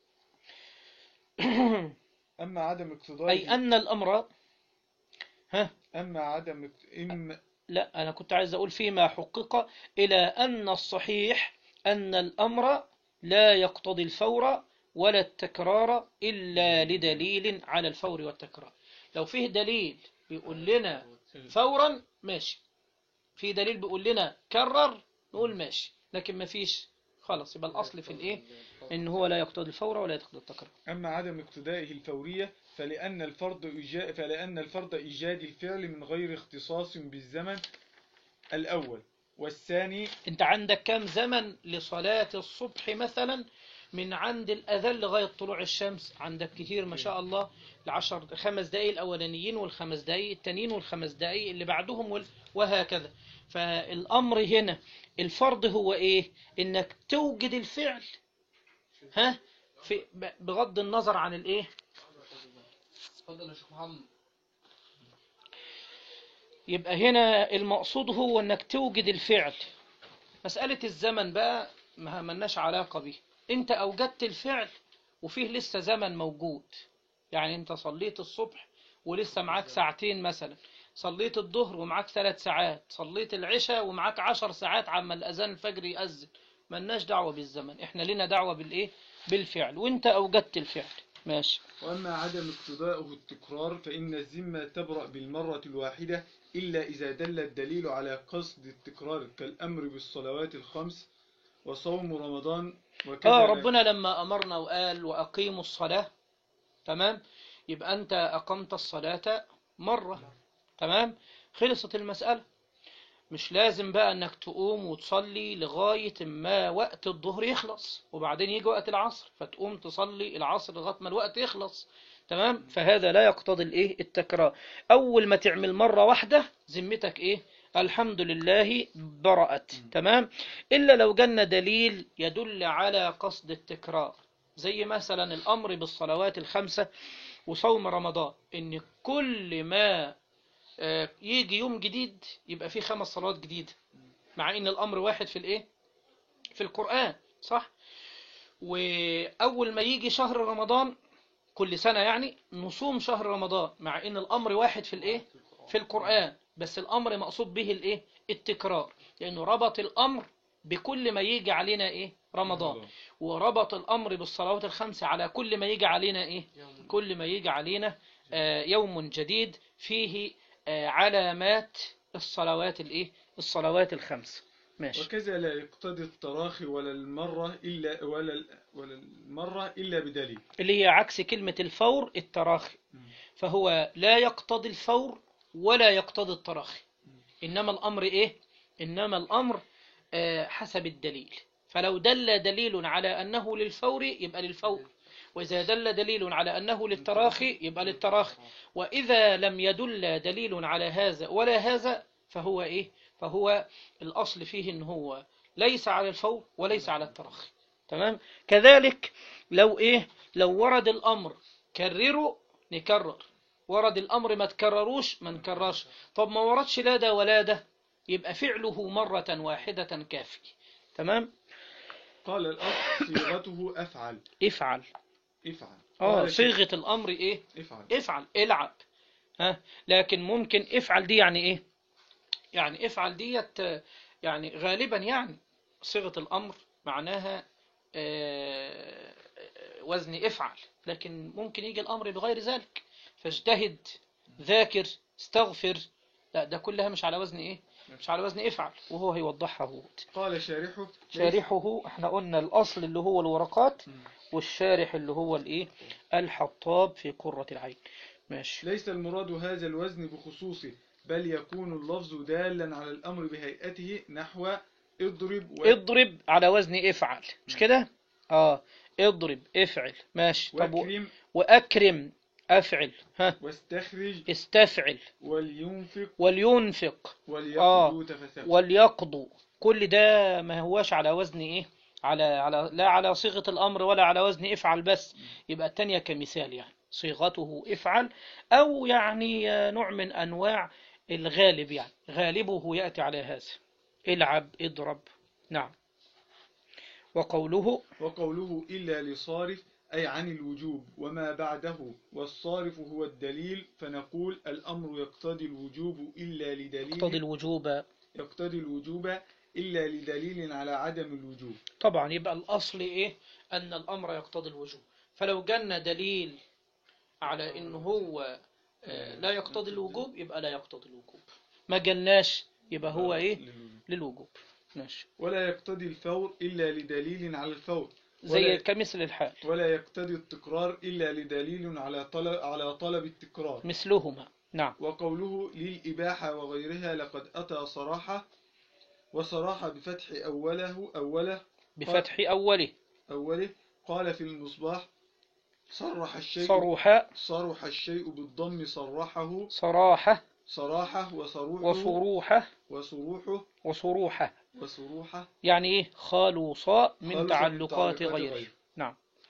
أما عدم اقتضاء أي أن الأمر ها أما عدم اقت- إما لا أنا كنت عايز أقول فيما حقق إلى أن الصحيح أن الأمر لا يقتضي الفور ولا التكرار إلا لدليل على الفور والتكرار لو فيه دليل بيقول لنا فورا ماشي في دليل بيقول لنا كرر نقول ماشي لكن ما فيش خلاص يبقى الأصل في الإيه إن هو لا يقتضي الفور ولا يقتضي التكرار أما عدم اقتدائه الفورية فلأن الفرض إيجا... فلأن الفرض إيجاد الفعل من غير اختصاص بالزمن الأول والثاني انت عندك كم زمن لصلاة الصبح مثلا من عند الأذان لغاية طلوع الشمس عندك كتير ما شاء الله العشر خمس دقايق الأولانيين والخمس دقايق التانيين والخمس دقايق اللي بعدهم وال- وهكذا فالأمر هنا الفرض هو إيه إنك توجد الفعل ها في ب- بغض النظر عن الإيه اتفضل يا شيخ محمد يبقى هنا المقصود هو انك توجد الفعل مسألة الزمن بقى ما ملناش علاقة به انت اوجدت الفعل وفيه لسه زمن موجود يعني انت صليت الصبح ولسه معاك ساعتين مثلا صليت الظهر ومعاك ثلاث ساعات صليت العشاء ومعاك عشر ساعات عما الأذان الفجر يأذن ملناش دعوة بالزمن احنا لنا دعوة بالإيه بالفعل وانت أوجدت الفعل ماشي وأما عدم اقتضاؤه التكرار فإن الذمة تبرأ بالمرة الواحدة إلا إذا دل الدليل على قصد التكرار كالأمر بالصلوات الخمس وصوم رمضان وكذا اه لا- ربنا لما أمرنا وقال وأقيموا الصلاة تمام يبقى أنت أقمت الصلاة مرة تمام خلصت المسألة مش لازم بقى انك تقوم وتصلي لغاية ما وقت الظهر يخلص وبعدين يجي وقت العصر فتقوم تصلي العصر لغاية ما الوقت يخلص تمام فهذا لا يقتضي الايه التكرار اول ما تعمل مرة واحدة ذمتك ايه الحمد لله برأت تمام الا لو جالنا دليل يدل على قصد التكرار زي مثلا الامر بالصلوات الخمسة وصوم رمضان ان كل ما آه، يجي يوم جديد يبقى فيه خمس صلوات جديدة مع ان الامر واحد في الايه في القرآن صح واول ما يجي شهر رمضان كل سنة يعني نصوم شهر رمضان مع ان الامر واحد في الايه في القرآن بس الامر مقصود به الايه التكرار لانه ربط الامر بكل ما يجي علينا ايه رمضان وربط الامر بالصلوات الخمس على كل ما يجي علينا ايه يوم كل ما يجي علينا آه، يوم جديد فيه آه، علامات الصلوات الايه الصلوات الخمس ماشي وكذا لا يقتضي التراخي ولا المرة إلا ولا ال- ولا المرة إلا بدليل اللي هي عكس كلمة الفور التراخي فهو لا يقتضي الفور ولا يقتضي التراخي إنما الأمر إيه إنما الأمر آه، حسب الدليل فلو دل دليل على أنه للفور يبقى للفور وإذا دل دليل على أنه للتراخي يبقى للتراخي وإذا لم يدل دليل على هذا ولا هذا فهو إيه فهو الأصل فيه إن هو ليس على الفور وليس على التراخي تمام كذلك لو إيه لو ورد الأمر كرروا نكرر ورد الأمر ما تكرروش ما نكررش طب ما وردش لا ده ولا ده يبقى فعله مرة واحدة كافي تمام قال الأصل صيغته أفعل افعل افعل اه قال صيغة الأمر إيه افعل افعل العب ها لكن ممكن افعل دي يعني ايه يعني افعل ديت آه، يعني غالبا يعني صيغة الأمر معناها آه، آه، وزن افعل لكن ممكن يجي الأمر بغير ذلك فاجتهد ذاكر استغفر لا ده كلها مش على وزن ايه مش على وزن افعل وهو هيوضحها هو قال شارحه شارحه احنا قلنا الأصل اللي هو الورقات والشارح اللي هو الايه الحطاب في قرة العين ماشي ليس المراد هذا الوزن بخصوصه بل يكون اللفظ دالا على الأمر بهيئته نحو اضرب و... اضرب على وزن افعل مش كده اه اضرب افعل ماشي طب و- واكرم واكرم افعل ها واستخرج استفعل ولينفق ولينفق وليقضوا تفسخ وليقضوا كل ده ما هوش على وزن ايه على على لا على صيغة الامر ولا على وزن افعل بس يبقى التانية كمثال يعني صيغته افعل او يعني آه، نوع من انواع الغالب يعني غالبه يأتي على هذا العب اضرب نعم وقوله وقوله إلا لصارف أي عن الوجوب وما بعده والصارف هو الدليل فنقول الأمر يقتضي الوجوب إلا لدليل يقتضي الوجوب يقتضي الوجوب إلا لدليل على عدم الوجوب طبعا يبقى الأصل إيه أن الأمر يقتضي الوجوب فلو جالنا دليل على إن هو آه، لا يقتضي الوجوب يبقى لا يقتضي الوجوب ما جالناش يبقى هو إيه للوجوب ماشي ولا يقتضي الفور إلا لدليل على الفور زي ولا- كمثل الحال ولا يقتضي التكرار إلا لدليل على طلب على طلب التكرار مثلهما نعم وقوله للإباحة وغيرها لقد أتى صراحة وصراحة بفتح أوله أوله بفتح أوله أوله قال في المصباح صرح الشيء صروح صرح الشيء بالضم صرحه صراحة صراحة وصروحه وصروحة وصروحه وصروحة وصروحه يعني إيه خالوصا من خالص تعلقات تعلقات غيره نعم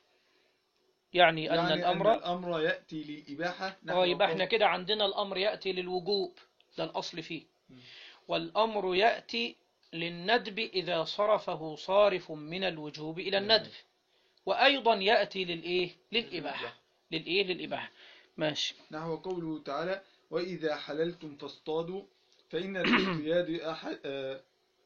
يعني أن يعني الأمر أن الأمر يأتي للإباحة نحو اه يبقى قول- احنا كده عندنا الأمر يأتي للوجوب ده الأصل فيه مم. والأمر يأتي للندب إذا صرفه صارف من الوجوب إلى الندب وأيضا يأتي للإيه للإباحة للإيه للإباحة ماشي نحو قوله تعالى وإذا حللتم فاصطادوا فإن الاصطياد أحد, آه،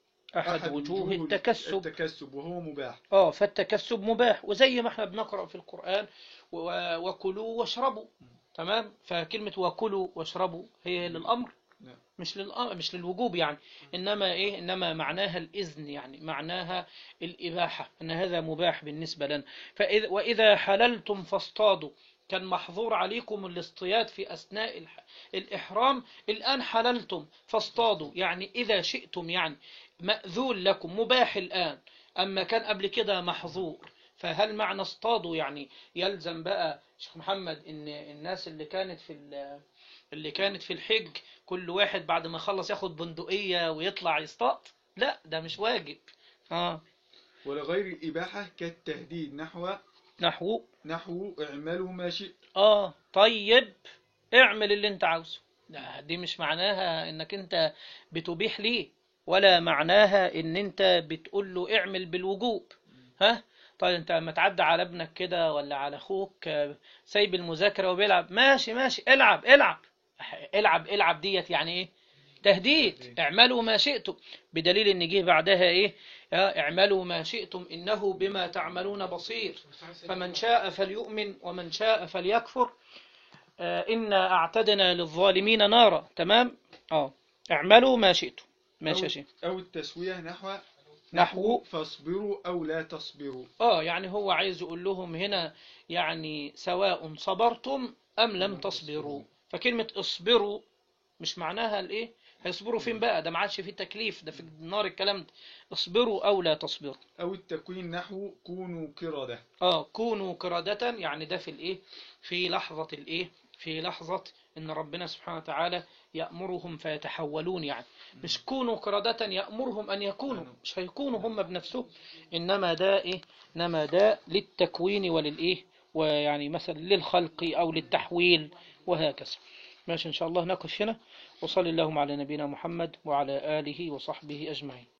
أحد وجوه التكسب التكسب وهو مباح اه فالتكسب مباح وزي ما احنا بنقرأ في القرآن و- وكلوا واشربوا تمام فكلمة وكلوا واشربوا هي للأمر نعم. مش للأمر مش للوجوب يعني إنما إيه إنما معناها الإذن يعني معناها الإباحة أن هذا مباح بالنسبة لنا فإذا وإذا حللتم فاصطادوا كان محظور عليكم الاصطياد في أثناء الح- الإحرام الآن حللتم فاصطادوا يعني إذا شئتم يعني مأذون لكم مباح الآن أما كان قبل كده محظور فهل معنى اصطادوا يعني يلزم بقى شيخ محمد ان الناس اللي كانت في ال- اللي كانت في الحج كل واحد بعد ما يخلص ياخد بندقية ويطلع يصطاد لا ده مش واجب اه ولغير الإباحة كالتهديد نحو نحو نحو اعملوا ما شئت اه طيب اعمل اللي انت عاوزه لا دي مش معناها انك انت بتبيح ليه ولا معناها ان انت بتقول له اعمل بالوجوب ها طيب انت لما تعدى على ابنك كده ولا على اخوك آه، سايب المذاكرة وبيلعب ماشي ماشي العب العب العب العب ديت يعني ايه تهديد اعملوا ما شئتم بدليل ان جه بعدها ايه آه، اعملوا ما شئتم انه بما تعملون بصير فمن شاء فليؤمن ومن شاء فليكفر آه، إنا أعتدنا للظالمين نارا تمام اه اعملوا ما شئتم ماشي يا شيخ أو التسوية نحو نحو فاصبروا أو لا تصبروا اه يعني هو عايز يقول لهم هنا يعني سواء صبرتم أم لم تصبروا فكلمة اصبروا مش معناها الايه هيصبروا فين بقى ده ما عادش في تكليف ده في النار الكلام ده اصبروا أو لا تصبروا أو التكوين نحو كونوا قردة اه كونوا قردة يعني ده في الايه في لحظة الايه في لحظة ان ربنا سبحانه وتعالى يأمرهم فيتحولون يعني مش كونوا قردة يأمرهم ان يكونوا مش هيكونوا هم بنفسهم انما ده ايه انما ده للتكوين وللايه ويعني مثلا للخلق او للتحويل وهكذا ماشي ان شاء الله نقف هنا وصلى اللهم على نبينا محمد وعلى آله وصحبه أجمعين